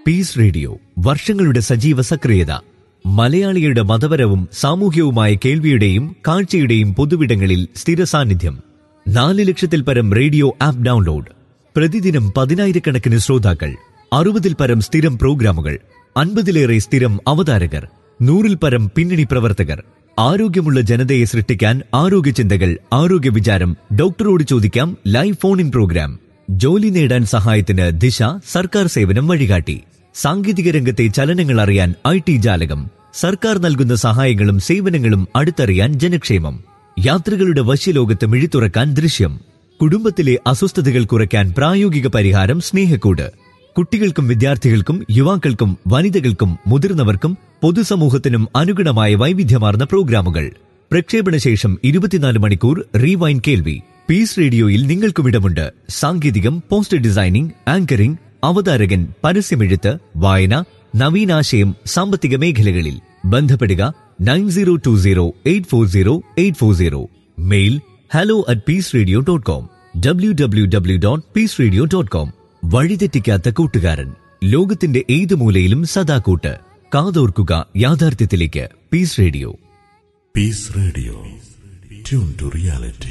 Piece radio വർഷങ്ങളുടെ സജീവ സക്രിയത മലയാളികളുടെ മതപരവും സാമൂഹ്യവുമായ കേൾവിയുടെയും കാഴ്ചയുടെയും പൊതുവിടങ്ങളിൽ സ്ഥിര സാന്നിധ്യം നാല് ലക്ഷത്തിൽ പരം റേഡിയോ ആപ്പ് ഡൗൺലോഡ് പ്രതിദിനം പതിനായിരക്കണക്കിന് ശ്രോതാക്കൾ അറുപതിൽ പരം സ്ഥിരം പ്രോഗ്രാമുകൾ അൻപതിലേറെ സ്ഥിരം അവതാരകർ നൂറിൽ പരം പിന്നണി പ്രവർത്തകർ ആരോഗ്യമുള്ള ജനതയെ സൃഷ്ടിക്കാൻ ആരോഗ്യ ചിന്തകൾ ആരോഗ്യ വിചാരം ഡോക്ടറോട് ചോദിക്കാം ലൈവ് ഫോൺ ഇൻ പ്രോഗ്രാം ജോലി നേടാൻ സഹായത്തിന് ദിശ സർക്കാർ സേവനം വഴികാട്ടി സാങ്കേതിക രംഗത്തെ ചലനങ്ങൾ അറിയാൻ ഐ ടി ജാലകം സർക്കാർ നൽകുന്ന സഹായങ്ങളും സേവനങ്ങളും അടുത്തറിയാൻ ജനക്ഷേമം യാത്രകളുടെ വശ്യലോകത്ത് മിഴിത്തുറക്കാൻ ദൃശ്യം കുടുംബത്തിലെ അസ്വസ്ഥതകൾ കുറയ്ക്കാൻ പ്രായോഗിക പരിഹാരം സ്നേഹക്കൂട് കുട്ടികൾക്കും വിദ്യാർത്ഥികൾക്കും യുവാക്കൾക്കും വനിതകൾക്കും മുതിർന്നവർക്കും പൊതുസമൂഹത്തിനും അനുഗുണമായ വൈവിധ്യമാർന്ന പ്രോഗ്രാമുകൾ പ്രക്ഷേപണ ശേഷം ഇരുപത്തിനാല് മണിക്കൂർ റീവൈൻ കേൾവി പീസ് റേഡിയോയിൽ നിങ്ങൾക്കും ഇടമുണ്ട് സാങ്കേതികം പോസ്റ്റർ ഡിസൈനിംഗ് ആങ്കറിംഗ് അവതാരകൻ പരസ്യമെഴുത്ത് വായന നവീനാശയം സാമ്പത്തിക മേഖലകളിൽ ബന്ധപ്പെടുക nine zero two zero eight four zero eight four zero mail hello at Peace Radio dot com W W W dot Peace Radio dot com വഴിതെറ്റിക്കാത്ത കൂട്ടുകാരൻ ലോകത്തിന്റെ ഏത് മൂലയിലും സദാ കൂട്ട് കാതോർക്കുക യാഥാർത്ഥ്യത്തിലേക്ക് Peace Radio Peace Radio. Tune to reality.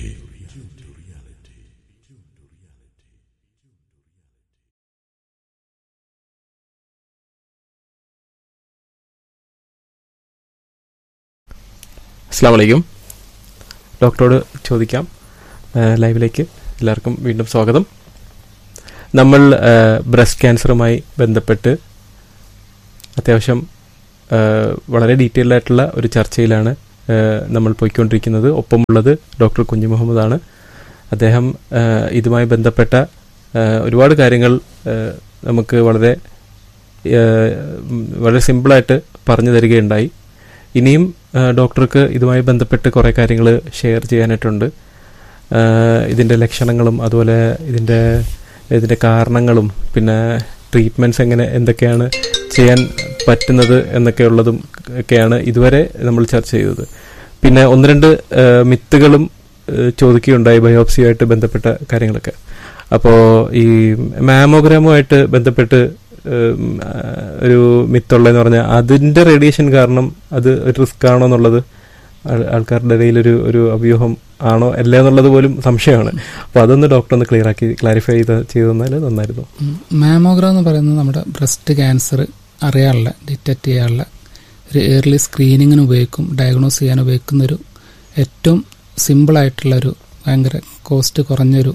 അസ്സാം വലൈക്കും ഡോക്ടറോട് ചോദിക്കാം ആ, ലൈവിലേക്ക് എല്ലാവർക്കും വീണ്ടും സ്വാഗതം നമ്മൾ ബ്രസ്റ്റ് ക്യാൻസറുമായി ബന്ധപ്പെട്ട് അത്യാവശ്യം ആ, വളരെ ഡീറ്റെയിൽഡ് ആയിട്ടുള്ള ഒരു ചർച്ചയിലാണ് ആ, നമ്മൾ പോയിക്കൊണ്ടിരിക്കുന്നത് ഒപ്പമുള്ളത് ഡോക്ടർ കുഞ്ഞു മുഹമ്മദാണ് അദ്ദേഹം ആ, ഇതുമായി ബന്ധപ്പെട്ട ആ, ഒരുപാട് കാര്യങ്ങൾ ആ, നമുക്ക് വളരെ ആ, ഉം, വളരെ സിമ്പിളായിട്ട് പറഞ്ഞു തരികയുണ്ടായി ഇനിയും ആ, ഡോക്ടർക്ക് ഇതുമായി ബന്ധപ്പെട്ട് കുറേ കാര്യങ്ങൾ ഷെയർ ചെയ്യാനായിട്ടുണ്ട് ആ, ഇതിൻ്റെ ലക്ഷണങ്ങളും അതുപോലെ ഇതിൻ്റെ ഇതിൻ്റെ കാരണങ്ങളും പിന്നെ ട്രീറ്റ്മെൻറ്റ്സ് എങ്ങനെ എന്തൊക്കെയാണ് ചെയ്യാൻ പറ്റുന്നത് എന്നൊക്കെയുള്ളതും ഒക്കെയാണ് ഇതുവരെ നമ്മൾ ചർച്ച ചെയ്തത് പിന്നെ ഒന്ന് രണ്ട് ആ, മിത്തുകളും ആ, ചോദിക്കുകയുണ്ടായി ബയോപ്സിയുമായിട്ട് ബന്ധപ്പെട്ട കാര്യങ്ങളൊക്കെ അപ്പോൾ ഈ മാമോഗ്രാമുമായിട്ട് ബന്ധപ്പെട്ട് ഉം, ആ, ഒരു മിത്തുള്ളതെന്ന് പറഞ്ഞാൽ അതിന്റെ റേഡിയേഷൻ കാരണം അത് ഒരു റിസ്ക് ആണോ എന്നുള്ളത് ആൾ- ആൾക്കാരുടെ ഇടയിൽ ഒരു ഒരു അഭ്യൂഹം ആണോ അല്ല എന്നുള്ളത് പോലും സംശയമാണ് അപ്പോൾ അതൊന്ന് ഡോക്ടർ ഒന്ന് ക്ലിയർ ആക്കി ക്ലാരിഫൈ ചെയ്ത് ചെയ്തു തന്നാൽ നന്നായിരുന്നു മാമോഗ്രാം എന്ന് പറയുന്നത് നമ്മുടെ ബ്രസ്റ്റ് ക്യാൻസർ അറിയാനുള്ള ഡിറ്റക്ട് ചെയ്യാനുള്ള ഒരു ഏർലി സ്ക്രീനിങ്ങിന് ഉപയോഗിക്കും ഡയഗ്നോസ് ചെയ്യാൻ ഉപയോഗിക്കുന്ന ഒരു ഏറ്റവും സിമ്പിളായിട്ടുള്ള ഒരു ഭയങ്കര കോസ്റ്റ് കുറഞ്ഞൊരു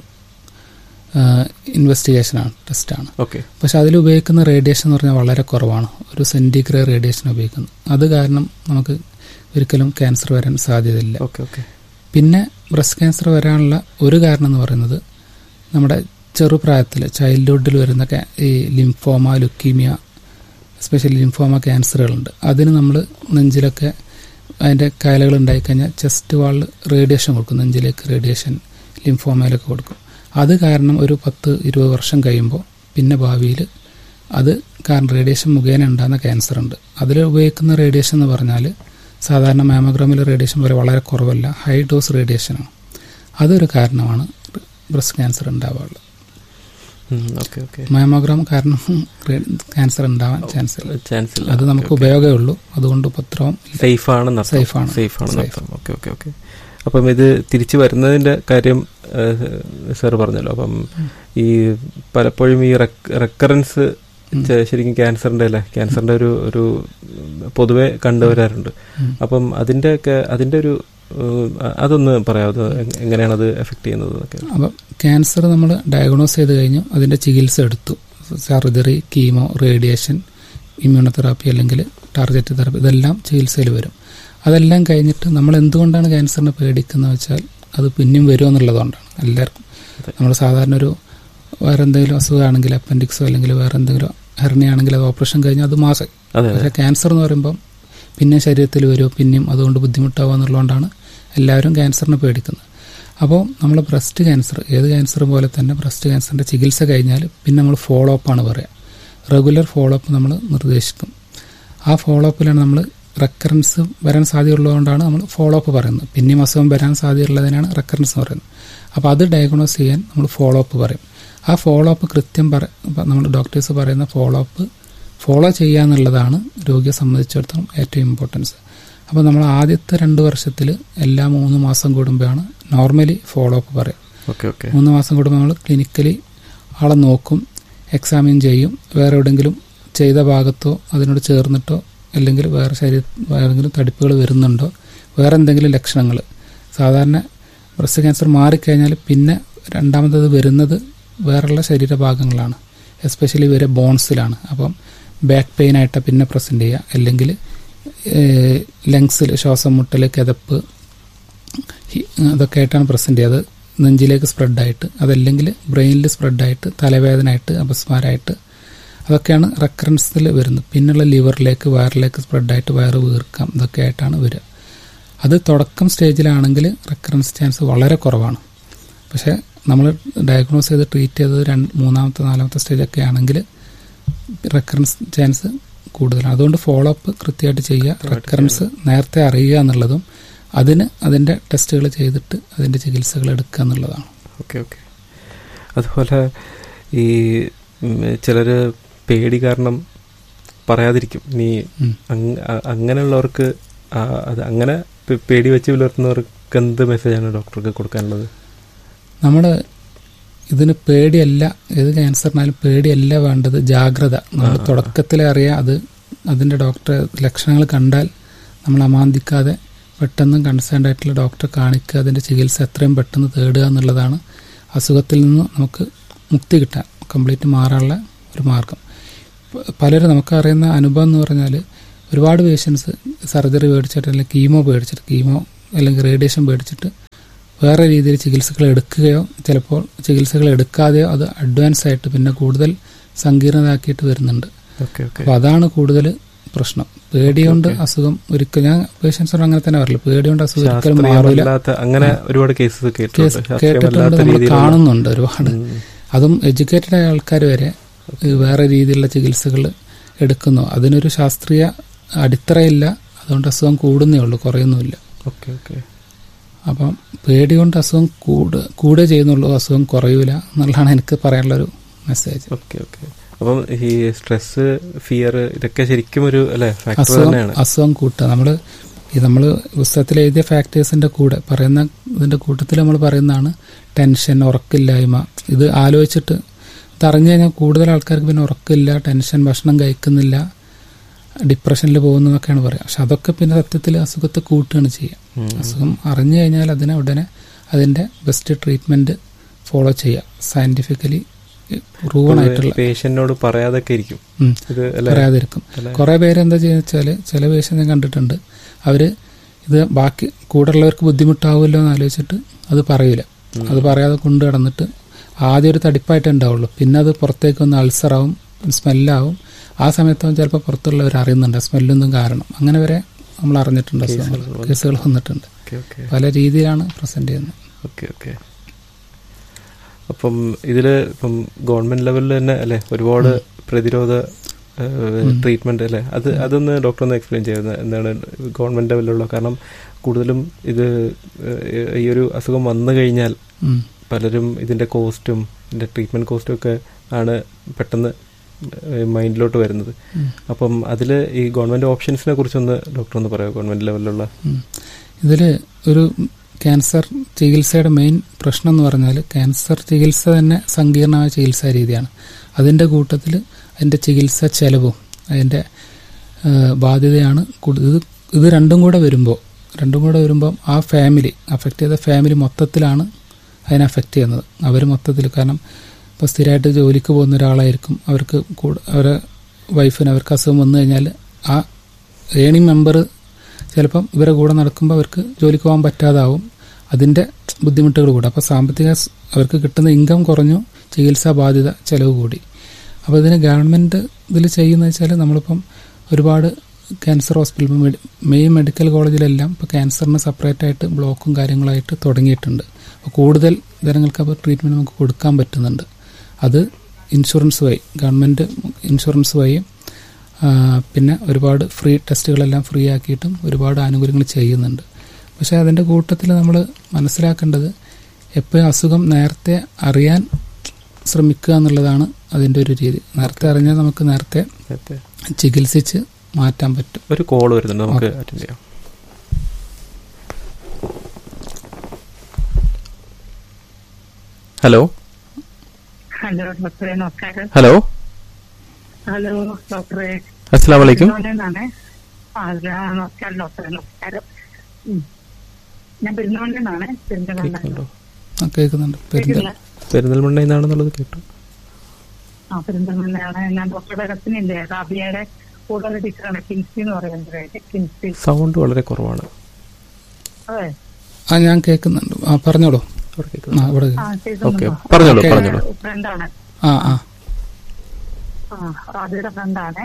ഇൻവെസ്റ്റിഗേഷനാണ് ടെസ്റ്റാണ് ഓക്കെ പക്ഷെ അതിൽ ഉപയോഗിക്കുന്ന റേഡിയേഷൻ എന്ന് പറഞ്ഞാൽ വളരെ കുറവാണ് ഒരു സെൻറ്റിഗ്രേ റേഡിയേഷൻ ഉപയോഗിക്കുന്നത് അത് കാരണം നമുക്ക് ഒരിക്കലും ക്യാൻസർ വരാൻ സാധ്യതയില്ല ഓക്കെ ഓക്കെ പിന്നെ ബ്രസ്റ്റ് ക്യാൻസർ വരാനുള്ള ഒരു കാരണം എന്ന് പറയുന്നത് നമ്മുടെ ചെറുപ്രായത്തിൽ ചൈൽഡ്ഹുഡിൽ വരുന്ന ക്യാ- ഈ ലിംഫോമ ലുക്കീമിയ എസ്പെഷ്യലി ലിംഫോമ ക്യാൻസറുകളുണ്ട് അതിന് നമ്മൾ നെഞ്ചിലൊക്കെ അതിൻ്റെ കയലകൾ ഉണ്ടായിക്കഴിഞ്ഞാൽ ചെസ്റ്റ് വാളിൽ റേഡിയേഷൻ കൊടുക്കും നെഞ്ചിലേക്ക് റേഡിയേഷൻ ലിംഫോമയിലൊക്കെ കൊടുക്കും അത് കാരണം ഒരു പത്ത് ഇരുപത് വർഷം കഴിയുമ്പോൾ പിന്നെ ഭാവിയിൽ അത് കാരണം റേഡിയേഷൻ മുഖേന ഉണ്ടാകുന്ന ക്യാൻസർ ഉണ്ട് അതിൽ ഉപയോഗിക്കുന്ന റേഡിയേഷൻ എന്ന് പറഞ്ഞാൽ സാധാരണ മാമോഗ്രാമിലെ റേഡിയേഷൻ പോലെ വളരെ കുറവല്ല ഹൈ ഡോസ് റേഡിയേഷനാണ് അതൊരു കാരണമാണ് ബ്രസ്റ്റ് ക്യാൻസർ ഉണ്ടാവാറുള്ളത് ഓക്കെ ഓക്കെ മാമോഗ്രാം കാരണം ക്യാൻസർ ഉണ്ടാവാൻ ചാൻസ് ഇല്ല ചാൻസ് ഇല്ല അത് നമുക്ക് ഉപയോഗമേ ഉള്ളൂ അതുകൊണ്ട് ഉപദ്രവം സേഫ് ആണെന്ന് Safe ആണ്. സേഫ് ആണെന്ന് Safe. അർത്ഥം ഓക്കെ ഓക്കെ ഓക്കെ അപ്പം ഇത് തിരിച്ചു വരുന്നതിന്റെ കാര്യം സാർ പറഞ്ഞല്ലോ അപ്പം ഈ പലപ്പോഴും ഈ റെക്കറൻസ് ശരിക്കും ക്യാൻസറിന്റെ അല്ലേ ക്യാൻസറിന്റെ ഒരു ഒരു പൊതുവെ കണ്ടുവരാറുണ്ട് ഉം. അപ്പം അതിന്റെ ഒക്കെ അതിന്റെ ഒരു ഏഹ്, അതൊന്ന് പറയാമോ അത് എങ്- എങ്ങനെയാണ് അത് എഫക്ട് ചെയ്യുന്നത് എന്നൊക്കെ അപ്പോൾ ക്യാൻസർ നമ്മൾ ഡയഗ്നോസ് ചെയ്ത് കഴിഞ്ഞു അതിൻ്റെ ചികിത്സ എടുത്തു സർജറി കീമോ റേഡിയേഷൻ ഇമ്മ്യൂണോതെറാപ്പി അല്ലെങ്കിൽ ടാർഗറ്റ് തെറാപ്പി ഇതെല്ലാം ചികിത്സയിൽ വരും അതെല്ലാം കഴിഞ്ഞിട്ട് നമ്മൾ എന്തുകൊണ്ടാണ് ക്യാൻസറിനെ പേടിക്കുന്നത് വെച്ചാൽ അത് പിന്നെയും വരുമോ എന്നുള്ളതുകൊണ്ടാണ് എല്ലാവർക്കും നമ്മൾ സാധാരണ ഒരു വേറെ എന്തെങ്കിലും അസുഖമാണെങ്കിൽ അപ്പൻഡിക്സോ അല്ലെങ്കിൽ വേറെ എന്തെങ്കിലും ഹെർണിയാണെങ്കിൽ അത് ഓപ്പറേഷൻ കഴിഞ്ഞാൽ അത് മാസം അതെ അതെ പക്ഷേ ക്യാൻസർ എന്ന് പറയുമ്പം പിന്നെ ശരീരത്തിൽ വരുമോ പിന്നെയും അതുകൊണ്ട് ബുദ്ധിമുട്ടാവുക എന്നുള്ളതുകൊണ്ടാണ് എല്ലാവരും ക്യാൻസറിനെ പേടിക്കുന്നത് അപ്പോൾ നമ്മൾ ബ്രസ്റ്റ് ക്യാൻസർ ഏത് ക്യാൻസർ പോലെ തന്നെ ബ്രസ്റ്റ് ക്യാൻസറിൻ്റെ ചികിത്സ കഴിഞ്ഞാൽ പിന്നെ നമ്മൾ ഫോളോ അപ്പ് ആണ് പറയുക റെഗുലർ ഫോളോ അപ്പ് നമ്മൾ നിർദ്ദേശിക്കും ആ ഫോളോ അപ്പിലാണ് നമ്മൾ റെക്കറൻസ് വരാൻ സാധ്യതയുള്ളതുകൊണ്ടാണ് നമ്മൾ ഫോളോ അപ്പ് പറയുന്നത് പിന്നെയും അസുഖം വരാൻ സാധ്യതയുള്ളതിനാണ് റെക്കറൻസ് എന്ന് പറയുന്നത് അപ്പോൾ അത് ഡയഗ്നോസ് ചെയ്യാൻ നമ്മൾ ഫോളോ അപ്പ് പറയും ആ ഫോളോ അപ്പ് കൃത്യം പറ നമ്മൾ ഡോക്ടേഴ്സ് പറയുന്ന ഫോളോ അപ്പ് ഫോളോ ചെയ്യുക എന്നുള്ളതാണ് രോഗിയെ സംബന്ധിച്ചിടത്തോളം ഏറ്റവും ഇമ്പോർട്ടൻസ് അപ്പോൾ നമ്മൾ ആദ്യത്തെ രണ്ട് വർഷത്തിൽ എല്ലാ മൂന്ന് മാസം കൂടുമ്പോഴാണ് നോർമലി ഫോളോ അപ്പ് പറയുക ഓക്കെ ഓക്കെ മൂന്ന് മാസം കൂടുമ്പോൾ നമ്മൾ ക്ലിനിക്കലി ആളെ നോക്കും എക്സാമിൻ ചെയ്യും വേറെ എവിടെയെങ്കിലും ചെയ്ത ഭാഗത്തോ അതിനോട് ചേർന്നിട്ടോ അല്ലെങ്കിൽ വേറെ ശരീര വേറെങ്കിലും തടിപ്പുകൾ വരുന്നുണ്ടോ വേറെ എന്തെങ്കിലും ലക്ഷണങ്ങൾ സാധാരണ ബ്രസ്റ്റ് ക്യാൻസർ മാറിക്കഴിഞ്ഞാൽ പിന്നെ രണ്ടാമത്തത് വരുന്നത് വേറെയുള്ള ശരീരഭാഗങ്ങളാണ് എസ്പെഷ്യലി വരെ ബോൺസിലാണ് അപ്പം ബാക്ക് പെയിൻ ആയിട്ട് പിന്നെ പ്രസൻറ്റ് ചെയ്യുക അല്ലെങ്കിൽ ലങ്സിൽ ശ്വാസം മുട്ടൽ കിതപ്പ് ഹി- അതൊക്കെ ആയിട്ടാണ് പ്രസന്റ് ചെയ്യുക അത് നെഞ്ചിലേക്ക് സ്പ്രെഡായിട്ട് അതല്ലെങ്കിൽ ബ്രെയിനിൽ സ്പ്രെഡായിട്ട് തലവേദനയായിട്ട് അപസ്മാരമായിട്ട് അതൊക്കെയാണ് റെക്കറൻസിൽ വരുന്നത് പിന്നുള്ള ലിവറിലേക്ക് വയറിലേക്ക് സ്പ്രെഡായിട്ട് വയറ് വീർക്കാം ഇതൊക്കെ ആയിട്ടാണ് വരിക അത് തുടക്കം സ്റ്റേജിലാണെങ്കിൽ റെക്കറൻസ് ചാൻസ് വളരെ കുറവാണ് പക്ഷേ നമ്മൾ ഡയഗ്നോസ് ചെയ്ത് ട്രീറ്റ് ചെയ്തത് രണ്ട് മൂന്നാമത്തെ നാലാമത്തെ സ്റ്റേജൊക്കെ ആണെങ്കിൽ റെക്കറൻസ് ചാൻസ് കൂടുതലാണ് അതുകൊണ്ട് ഫോളോ അപ്പ് കൃത്യമായിട്ട് ചെയ്യുക റെക്കറൻസ് നേരത്തെ അറിയുക എന്നുള്ളതും അതിന് അതിൻ്റെ ടെസ്റ്റുകൾ ചെയ്തിട്ട് അതിൻ്റെ ചികിത്സകൾ എടുക്കുക എന്നുള്ളതാണ് ഓക്കെ ഓക്കെ അതുപോലെ ഈ ചിലർ പേടി കാരണം പറയാതിരിക്കും നീ ഉം. അങ് അ- അങ്ങനെയുള്ളവർക്ക് ആ, അത് അങ്ങനെ പേ- പേടി വെച്ച് പുലർത്തുന്നവർക്ക് എന്ത് മെസ്സേജാണ് ഡോക്ടർക്ക് കൊടുക്കാനുള്ളത് നമ്മൾ ഇതിന് പേടിയല്ല ഏത് ക്യാൻസറിനാലും പേടിയല്ല വേണ്ടത് ജാഗ്രത നമ്മൾ ആ, ആ. തുടക്കത്തിലേ അറിയാം അത് അതിൻ്റെ ഡോക്ടറെ ലക്ഷണങ്ങൾ കണ്ടാൽ നമ്മൾ അമാന്തിക്കാതെ പെട്ടെന്ന് കൺസേൺഡ് ആയിട്ടുള്ള ഡോക്ടറെ കാണിക്കുക അതിൻ്റെ ചികിത്സ എത്രയും പെട്ടെന്ന് തേടുക എന്നുള്ളതാണ് അസുഖത്തിൽ നിന്ന് നമുക്ക് മുക്തി കിട്ടാൻ കംപ്ലീറ്റ് മാറാനുള്ള ഒരു മാർഗം പ- പലരും നമുക്കറിയുന്ന അനുഭവം എന്ന് പറഞ്ഞാൽ ഒരുപാട് പേഷ്യൻസ് സർജറി പേടിച്ചിട്ട് അല്ലെങ്കിൽ കീമോ പേടിച്ചിട്ട് കീമോ അല്ലെങ്കിൽ റേഡിയേഷൻ പേടിച്ചിട്ട് വേറെ രീതിയിൽ ചികിത്സകൾ എടുക്കുകയോ ചിലപ്പോൾ ചികിത്സകൾ എടുക്കാതെയോ അത് അഡ്വാൻസ് ആയിട്ട് പിന്നെ കൂടുതൽ സങ്കീർണതാക്കിയിട്ട് വരുന്നുണ്ട് ഓക്കെ ഓക്കെ അപ്പോൾ അതാണ് കൂടുതൽ പ്രശ്നം പേടിയുണ്ട് ഓക്കെ. അസുഖം ഒരിക്കൽ ഞാൻ പേഷ്യൻസിനോട് അങ്ങനെ തന്നെ പറയില്ല പേടിയുണ്ട് അസുഖം ഒരിക്കലും മാറില്ല ശാസ്ത്രീയമല്ലാത്ത അങ്ങനെ ഒരുപാട് കേസസ് കേസ് കേട്ടിട്ടുണ്ട് കേട്ടിട്ടുണ്ട് ശാസ്ത്രീയമല്ലാത്ത നമ്മൾ രീതിയിലുള്ള കാണുന്നുണ്ട് ഒരുപാട് ഉം. അതും എഡ്യൂക്കേറ്റഡ് ആയ ആൾക്കാർ വരെ ഈ വേറെ രീതിയിലുള്ള ചികിത്സകൾ എടുക്കുന്നു അതിനൊരു ശാസ്ത്രീയ അടിത്തറയില്ല അതുകൊണ്ട് അസുഖം കൂടുന്നേ ഉള്ളൂ കുറയുന്നുമില്ല ഓക്കെ ഓക്കെ അപ്പം പേടി കൊണ്ട് അസുഖം കൂട് കൂടുകയെ ചെയ്യുന്നുള്ളൂ അസുഖം കുറയൂല എന്നുള്ളതാണ് എനിക്ക് പറയാനുള്ളൊരു മെസ്സേജ് ഓക്കെ ഓക്കെ അപ്പം ഈ സ്ട്രെസ് ഫിയർ ഇതൊക്കെ ശരിക്കും ഒരു അല്ലെ ഫാക്ടർ അസുഖം തന്നെയാണ് അസുഖം കൂട്ടുക നമ്മൾ ഈ നമ്മൾ പുസ്തകത്തിൽ എഴുതിയ ഫാക്ടേഴ്സിന്റെ കൂടെ പറയുന്ന ഇതിന്റെ കൂട്ടത്തിൽ നമ്മൾ പറയുന്നതാണ് ടെൻഷൻ ഉറക്കില്ലായ്മ ഇത് ആലോചിച്ചിട്ട് ഇത് അറിഞ്ഞു കഴിഞ്ഞാൽ കൂടുതൽ ആൾക്കാർക്ക് പിന്നെ ഉറക്കില്ല ടെൻഷൻ ഭക്ഷണം കഴിക്കുന്നില്ല ഡിപ്രഷനിൽ പോകുന്നതൊക്കെയാണ് പറയുക പക്ഷെ അതൊക്കെ പിന്നെ സത്യത്തിൽ അസുഖത്തെ കൂട്ടുകയാണ് ചെയ്യുക ഉം. അസുഖം അറിഞ്ഞു കഴിഞ്ഞാൽ അതിനെ ഉടനെ അതിന്റെ ബെസ്റ്റ് ട്രീറ്റ്മെന്റ് ഫോളോ ചെയ്യുക സയന്റിഫിക്കലി പ്രൂവൺ ആയിട്ടുള്ള പേഷ്യന്റിനോട് പറയാതൊക്കെ ഇരിക്കും ഉം. ഇത് അല്ലെ പറയാതിരിക്കും അല്ലെ? കുറെ പേര് എന്താ ചെയ്യുക വെച്ചാല് ചില പേഷ്യൻ ഞാൻ കണ്ടിട്ടുണ്ട് അവര് ഇത് ബാക്കി കൂടെയുള്ളവർക്ക് ബുദ്ധിമുട്ടാവുമല്ലോ എന്ന് ആലോചിച്ചിട്ട് അത് പറയൂല അത് പറയാതെ കൊണ്ടു കിടന്നിട്ട് ആദ്യം ഒരു തടിപ്പായിട്ടേ ഉണ്ടാവുള്ളൂ പിന്നെ അത് പുറത്തേക്ക് വന്ന് അൾസറാവും സ്മെല്ലാവും ആ സമയത്തും ചിലപ്പോൾ പുറത്തുള്ളവർ അറിയുന്നുണ്ട് സ്മെല്ലൊന്നും കാരണം അങ്ങനെ വരെ നമ്മൾ അറിഞ്ഞിട്ടുണ്ട് അസുഖങ്ങൾ കേസുകൾ കേസുകൾ വന്നിട്ടുണ്ട് ഓക്കെ ഓക്കെ പല രീതിയിലാണ് പ്രസന്റ് ചെയ്യുന്നത് ഓക്കെ ഓക്കെ അപ്പം ഇതില് ഇപ്പം ഗവൺമെന്റ് ലെവലിൽ തന്നെ അല്ലെ ഒരുപാട് പ്രതിരോധ ട്രീറ്റ്മെന്റ് അല്ലെ അത് അതൊന്ന് ഡോക്ടർ ഒന്ന് എക്സ്പ്ലെയിൻ ചെയ്യുന്നത് എന്താണ് ഗവൺമെന്റ് ലെവലിലുള്ള കാരണം കൂടുതലും ഇത് ഏഹ്, ഈ ഒരു അസുഖം വന്നു കഴിഞ്ഞാൽ ഉം. പലരും ഇതിന്റെ കോസ്റ്റും ഇതിന്റെ ട്രീറ്റ്മെന്റ് കോസ്റ്റും ഒക്കെ ആണ് പെട്ടെന്ന് മൈൻഡിലോട്ട് വരുന്നത് ഉം. അപ്പം അതിൽ ഈ ഗവൺമെന്റ് ഓപ്ഷൻസിനെ കുറിച്ചൊന്ന് ഡോക്ടർ ഒന്ന് പറയാമോ ഗവൺമെന്റ് ലെവലിലുള്ള ഇതിൽ ഒരു ക്യാൻസർ ചികിത്സയുടെ മെയിൻ പ്രശ്നം എന്ന് പറഞ്ഞാൽ ക്യാൻസർ ചികിത്സ തന്നെ സങ്കീർണമായ ചികിത്സാ രീതിയാണ് അതിൻ്റെ കൂട്ടത്തിൽ അതിൻ്റെ ചികിത്സാ ചെലവും അതിൻ്റെ ആ, ബാധ്യതയാണ് കൂടു- ഇത് ഇത് രണ്ടും കൂടെ വരുമ്പോൾ രണ്ടും കൂടെ വരുമ്പോൾ ആ ഫാമിലി അഫക്റ്റ് ചെയ്ത ഫാമിലി മൊത്തത്തിലാണ് അതിനെ അഫക്റ്റ് ചെയ്യുന്നത് അവർ മൊത്തത്തിൽ കാരണം ഇപ്പോൾ സ്ഥിരമായിട്ട് ജോലിക്ക് പോകുന്ന ഒരാളായിരിക്കും അവർക്ക് കൂടെ അവരെ വൈഫിന് അവർക്ക് അസുഖം വന്നു കഴിഞ്ഞാൽ ആ ഏണിംഗ് മെമ്പർ ചിലപ്പം ഇവരെ കൂടെ നടക്കുമ്പോൾ അവർക്ക് ജോലിക്ക് പോകാൻ പറ്റാതാവും അതിൻ്റെ ബുദ്ധിമുട്ടുകൾ കൂടെ അപ്പോൾ സാമ്പത്തിക സ് അവർക്ക് കിട്ടുന്ന ഇൻകം കുറഞ്ഞു ചികിത്സാ ബാധ്യത ചെലവ് കൂടി അപ്പോൾ ഇതിന് ഗവൺമെൻറ് ഇതിൽ ചെയ്യുന്നത് വെച്ചാൽ നമ്മളിപ്പം ഒരുപാട് ക്യാൻസർ ഹോസ്പിറ്റൽ മെയിൻ മെഡിക്കൽ കോളേജിലെല്ലാം ഇപ്പോൾ ക്യാൻസറിന് സെപ്പറേറ്റ് ആയിട്ട് ബ്ലോക്കും കാര്യങ്ങളായിട്ട് തുടങ്ങിയിട്ടുണ്ട് അപ്പോൾ കൂടുതൽ ജനങ്ങൾക്ക് അപ്പോൾ ട്രീറ്റ്മെൻറ്റ് നമുക്ക് കൊടുക്കാൻ പറ്റുന്നുണ്ട് അത് ഇൻഷുറൻസ് വഴി ഗവൺമെൻറ് ഇൻഷുറൻസ് വഴി ആ, പിന്നെ ഒരുപാട് ഫ്രീ ടെസ്റ്റുകളെല്ലാം ഫ്രീ ആക്കിയിട്ടും ഒരുപാട് ആനുകൂല്യങ്ങൾ ചെയ്യുന്നുണ്ട് പക്ഷേ അതിൻ്റെ കൂട്ടത്തിൽ നമ്മൾ മനസ്സിലാക്കേണ്ടത് എപ്പോഴും അസുഖം നേരത്തെ അറിയാൻ ശ്രമിക്കുക എന്നുള്ളതാണ് അതിൻ്റെ ഒരു രീതി നേരത്തെ അറിഞ്ഞാൽ നമുക്ക് നേരത്തെ നേരത്തെ ചികിത്സിച്ച് മാറ്റാൻ പറ്റും ഒരു കോൾ വരുന്നുണ്ട് നമുക്ക് അറ്റൻഡ് ചെയ്യാം ഹലോ ഹലോ ഡോക്ടറെ നമസ്കാരം ഹലോ ഹലോ ഡോക്ടറെ അസ്സാം വലൈക്കും പെരുന്നോണ്ടെന്നാണ് ആ അതെ, ആ, നമസ്കാരം ഡോക്ടറെ നമസ്കാരം ഉം. ഞാൻ പെരുന്നോണ്ടെന്നാണ് പെരുന്തൽമണ്ണ കേൾക്കുന്നുണ്ടോ ആ, കേൾക്കുന്നുണ്ട് പെരുന്തൽ കേൾക്കില്ല? പെരിന്തൽമണ്ണ എന്നാണെന്നുള്ളത് കേട്ടു ആ പെരുന്തൽമണ്ണയാണ് ഞാൻ ഡോക്ടറുടെ കസിനില്ലേ റാബിയയുടെ കൂടുതൽ ടീച്ചറാണ് കിൻസി എന്ന് പറയുന്നത് കിൻസി സൗണ്ട് വളരെ കുറവാണ് അതെ ആ ഞാൻ കേൾക്കുന്നുണ്ട് ആ പറഞ്ഞോളൂ അവിടെ ആ കേൾക്കുന്നു ഇവിടെ ആ ഓക്കെ കേൾക്കുന്നുണ്ടോ പറഞ്ഞോളൂ ഓക്കെ. പറഞ്ഞോളൂ ഫ്രണ്ടാണ് ആ ആ ആ റാബിയുടെ ഫ്രണ്ടാണ്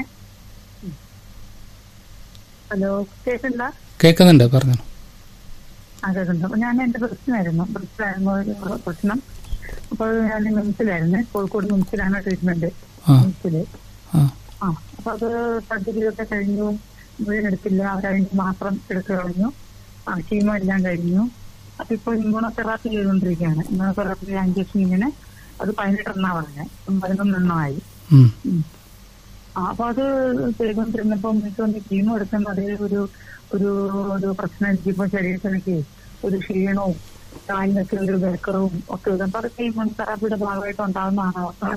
ഹലോ കേൾക്കണ്ട കേൾക്കുന്നുണ്ട് പറഞ്ഞോളൂ അതെ അപ്പൊ ഞാൻ എന്റെ പ്രശ്നമായിരുന്നു പ്രശ്നമായിരുന്നു ഒരു പ്രശ്നം അപ്പോൾ ഞാൻ മിംസിലായിരുന്നു കോഴിക്കോട് മിംസിലാണ് ട്രീറ്റ്മെന്റ് ആ മിംസില് ആ ആ അപ്പൊ അത് സർജറി ഒക്കെ കഴിഞ്ഞു മുഴുവൻ എടുത്തില്ല അവരതിന് മാത്രം എടുത്തു കഴിഞ്ഞു ആ കീമോ എല്ലാം കഴിഞ്ഞു അപ്പൊ ഇപ്പൊ ഇമ്മ്യൂണോതെറാപ്പി ചെയ്തുകൊണ്ടിരിക്കുകയാണ് ഇമ്മ്യൂണോതെറാപ്പി ഇഞ്ചക്ഷൻ ഇങ്ങനെ അത് പതിനെട്ടെണ്ണ പറഞ്ഞ പതിനൊന്നെണ്ണമായി ഉം. ഉം. ആ, അപ്പൊ അത് ചെയ്തുകൊണ്ടിരുന്നപ്പോ എനിക്ക് തോന്നി കീമോ എടുക്കുമ്പോൾ അതേ ഒരു ഒരു ഒരു പ്രശ്നം എനിക്കിപ്പോ ശരീരത്തിനൊക്കെ ഒരു ക്ഷീണവും കാലിനൊക്കെ ഒരു ബേക്കറും ഒക്കെ വരും അപ്പൊ അതൊക്കെ ഇമ്മ്യൂണോതെറാപ്പിയുടെ ഭാഗമായിട്ട് ഉണ്ടാകുന്നതാണ് അവസ്ഥ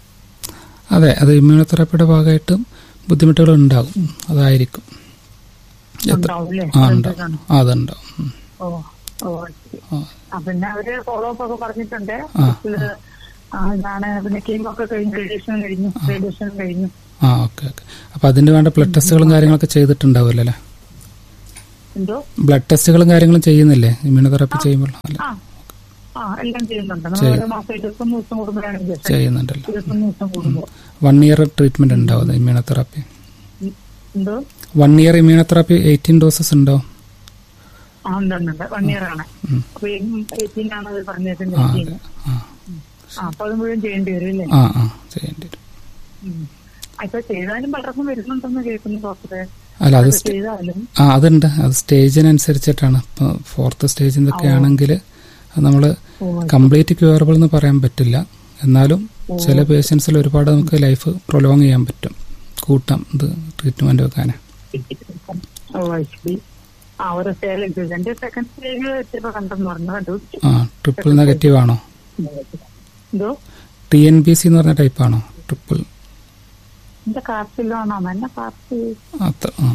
അതെ അത് ഇമ്മ്യൂണോതെറാപ്പിയുടെ ഭാഗമായിട്ട് ബുദ്ധിമുട്ടുകൾ ഉണ്ടാകും അതായിരിക്കും എത്ര ഉണ്ടാവും അല്ലേ ആ ഉണ്ടാവും ആ, അതുണ്ടാവും ഉം. ഓ ഓ ശരി. ആ. ആ, പിന്നെ അവര് ഫോളോ അപ്പ് ഒക്കെ പറഞ്ഞിട്ടുണ്ട് ആ. ഇതില് ആ, ഇതാണ് പിന്നെ കീമോ ഒക്കെ കഴിഞ്ഞു റേഡിയേഷൻ കഴിഞ്ഞു റേഡിയേഷൻ കഴിഞ്ഞു ആ ഓക്കെ ഓക്കെ അപ്പൊ അതിന് വേണ്ട ബ്ലഡ് ടെസ്റ്റുകളും കാര്യങ്ങളൊക്കെ ചെയ്തിട്ടുണ്ടാവുമല്ലോ അല്ലേ എന്തോ ബ്ലഡ് ടെസ്റ്റുകളും കാര്യങ്ങളും ചെയ്യുന്നില്ലേ ഇമ്മ്യൂണോതെറാപ്പി ചെയ്യുമ്പോൾ അല്ല ആ ആ എല്ലാം ചെയ്യുന്നുണ്ട് നമ്മൾ ഓരോ മാസം ഇരുപത്തൊന്ന് ദിവസം കൂടുമ്പോഴാണ് ഇഞ്ചക്ഷൻ ചെയ്യുന്നുണ്ടല്ലോ ഇരുപത്തൊന്ന് ദിവസം കൂടുമ്പോൾ വൺ ഇയർ ട്രീറ്റ്മെന്റ് ഉണ്ടാവും ഇമ്മ്യൂണോതെറാപ്പി എന്തോ one year immunotherapy eighteen doses ഉണ്ടാവും ആ ഉണ്ട് ഉണ്ട്, ഉണ്ട് വൺ ഇയർ ആണ് ഉം. അപ്പൊ എയ്റ്റീൻ ആണ് അവർ പറഞ്ഞേക്കുന്നത് ആ എയ്റ്റീൻ അതെ ആ ആ അപ്പൊ അത് മുഴുവൻ ചെയ്യേണ്ടി വരും അല്ലേ ആ ആ ചെയ്യേണ്ടി വരും ഉം. ആ, ഇപ്പൊ ചെയ്താലും പലർക്കും വരുന്നുണ്ടെന്ന് കേൾക്കുന്നു ഡോക്ടറെ അല്ല അത് അത് സ്റ്റേ- ചെയ്താലും ആ അതുണ്ട് അത് സ്റ്റേജിനനുസരിച്ചിട്ടാണ് ഇപ്പോൾ ഫോർത്ത് സ്റ്റേജിൻ്റെയൊക്കെ ആണെങ്കിൽ നമ്മൾ ഓ, കംപ്ലീറ്റ് ക്യൂറബിൾ എന്ന് പറയാൻ പറ്റില്ല എന്നാലും ചില പേഷ്യൻസിൽ ഒരുപാട് നമുക്ക് ലൈഫ് പ്രൊലോങ് ചെയ്യാൻ പറ്റും കൂട്ടാം ഇത് ട്രീറ്റ്മെന്റ് വെക്കാൻ ഓ ശരി ആ ഒരു സ്റ്റേജ് എന്റെ സെക്കൻഡ് സ്റ്റേജ് എത്തിയപ്പോ കണ്ടെന്ന് പറഞ്ഞു കണ്ടു ആ ട്രിപ്പിൾ നെഗറ്റീവ് ആണോ എന്തോ ടി എൻ ബി സി എന്ന് പറഞ്ഞ ടൈപ്പ് ആണോ ട്രിപ്പിൾ എന്റെ കാർച്ചിലാണോ എന്റെ കാർച്ച് അത്ര ആ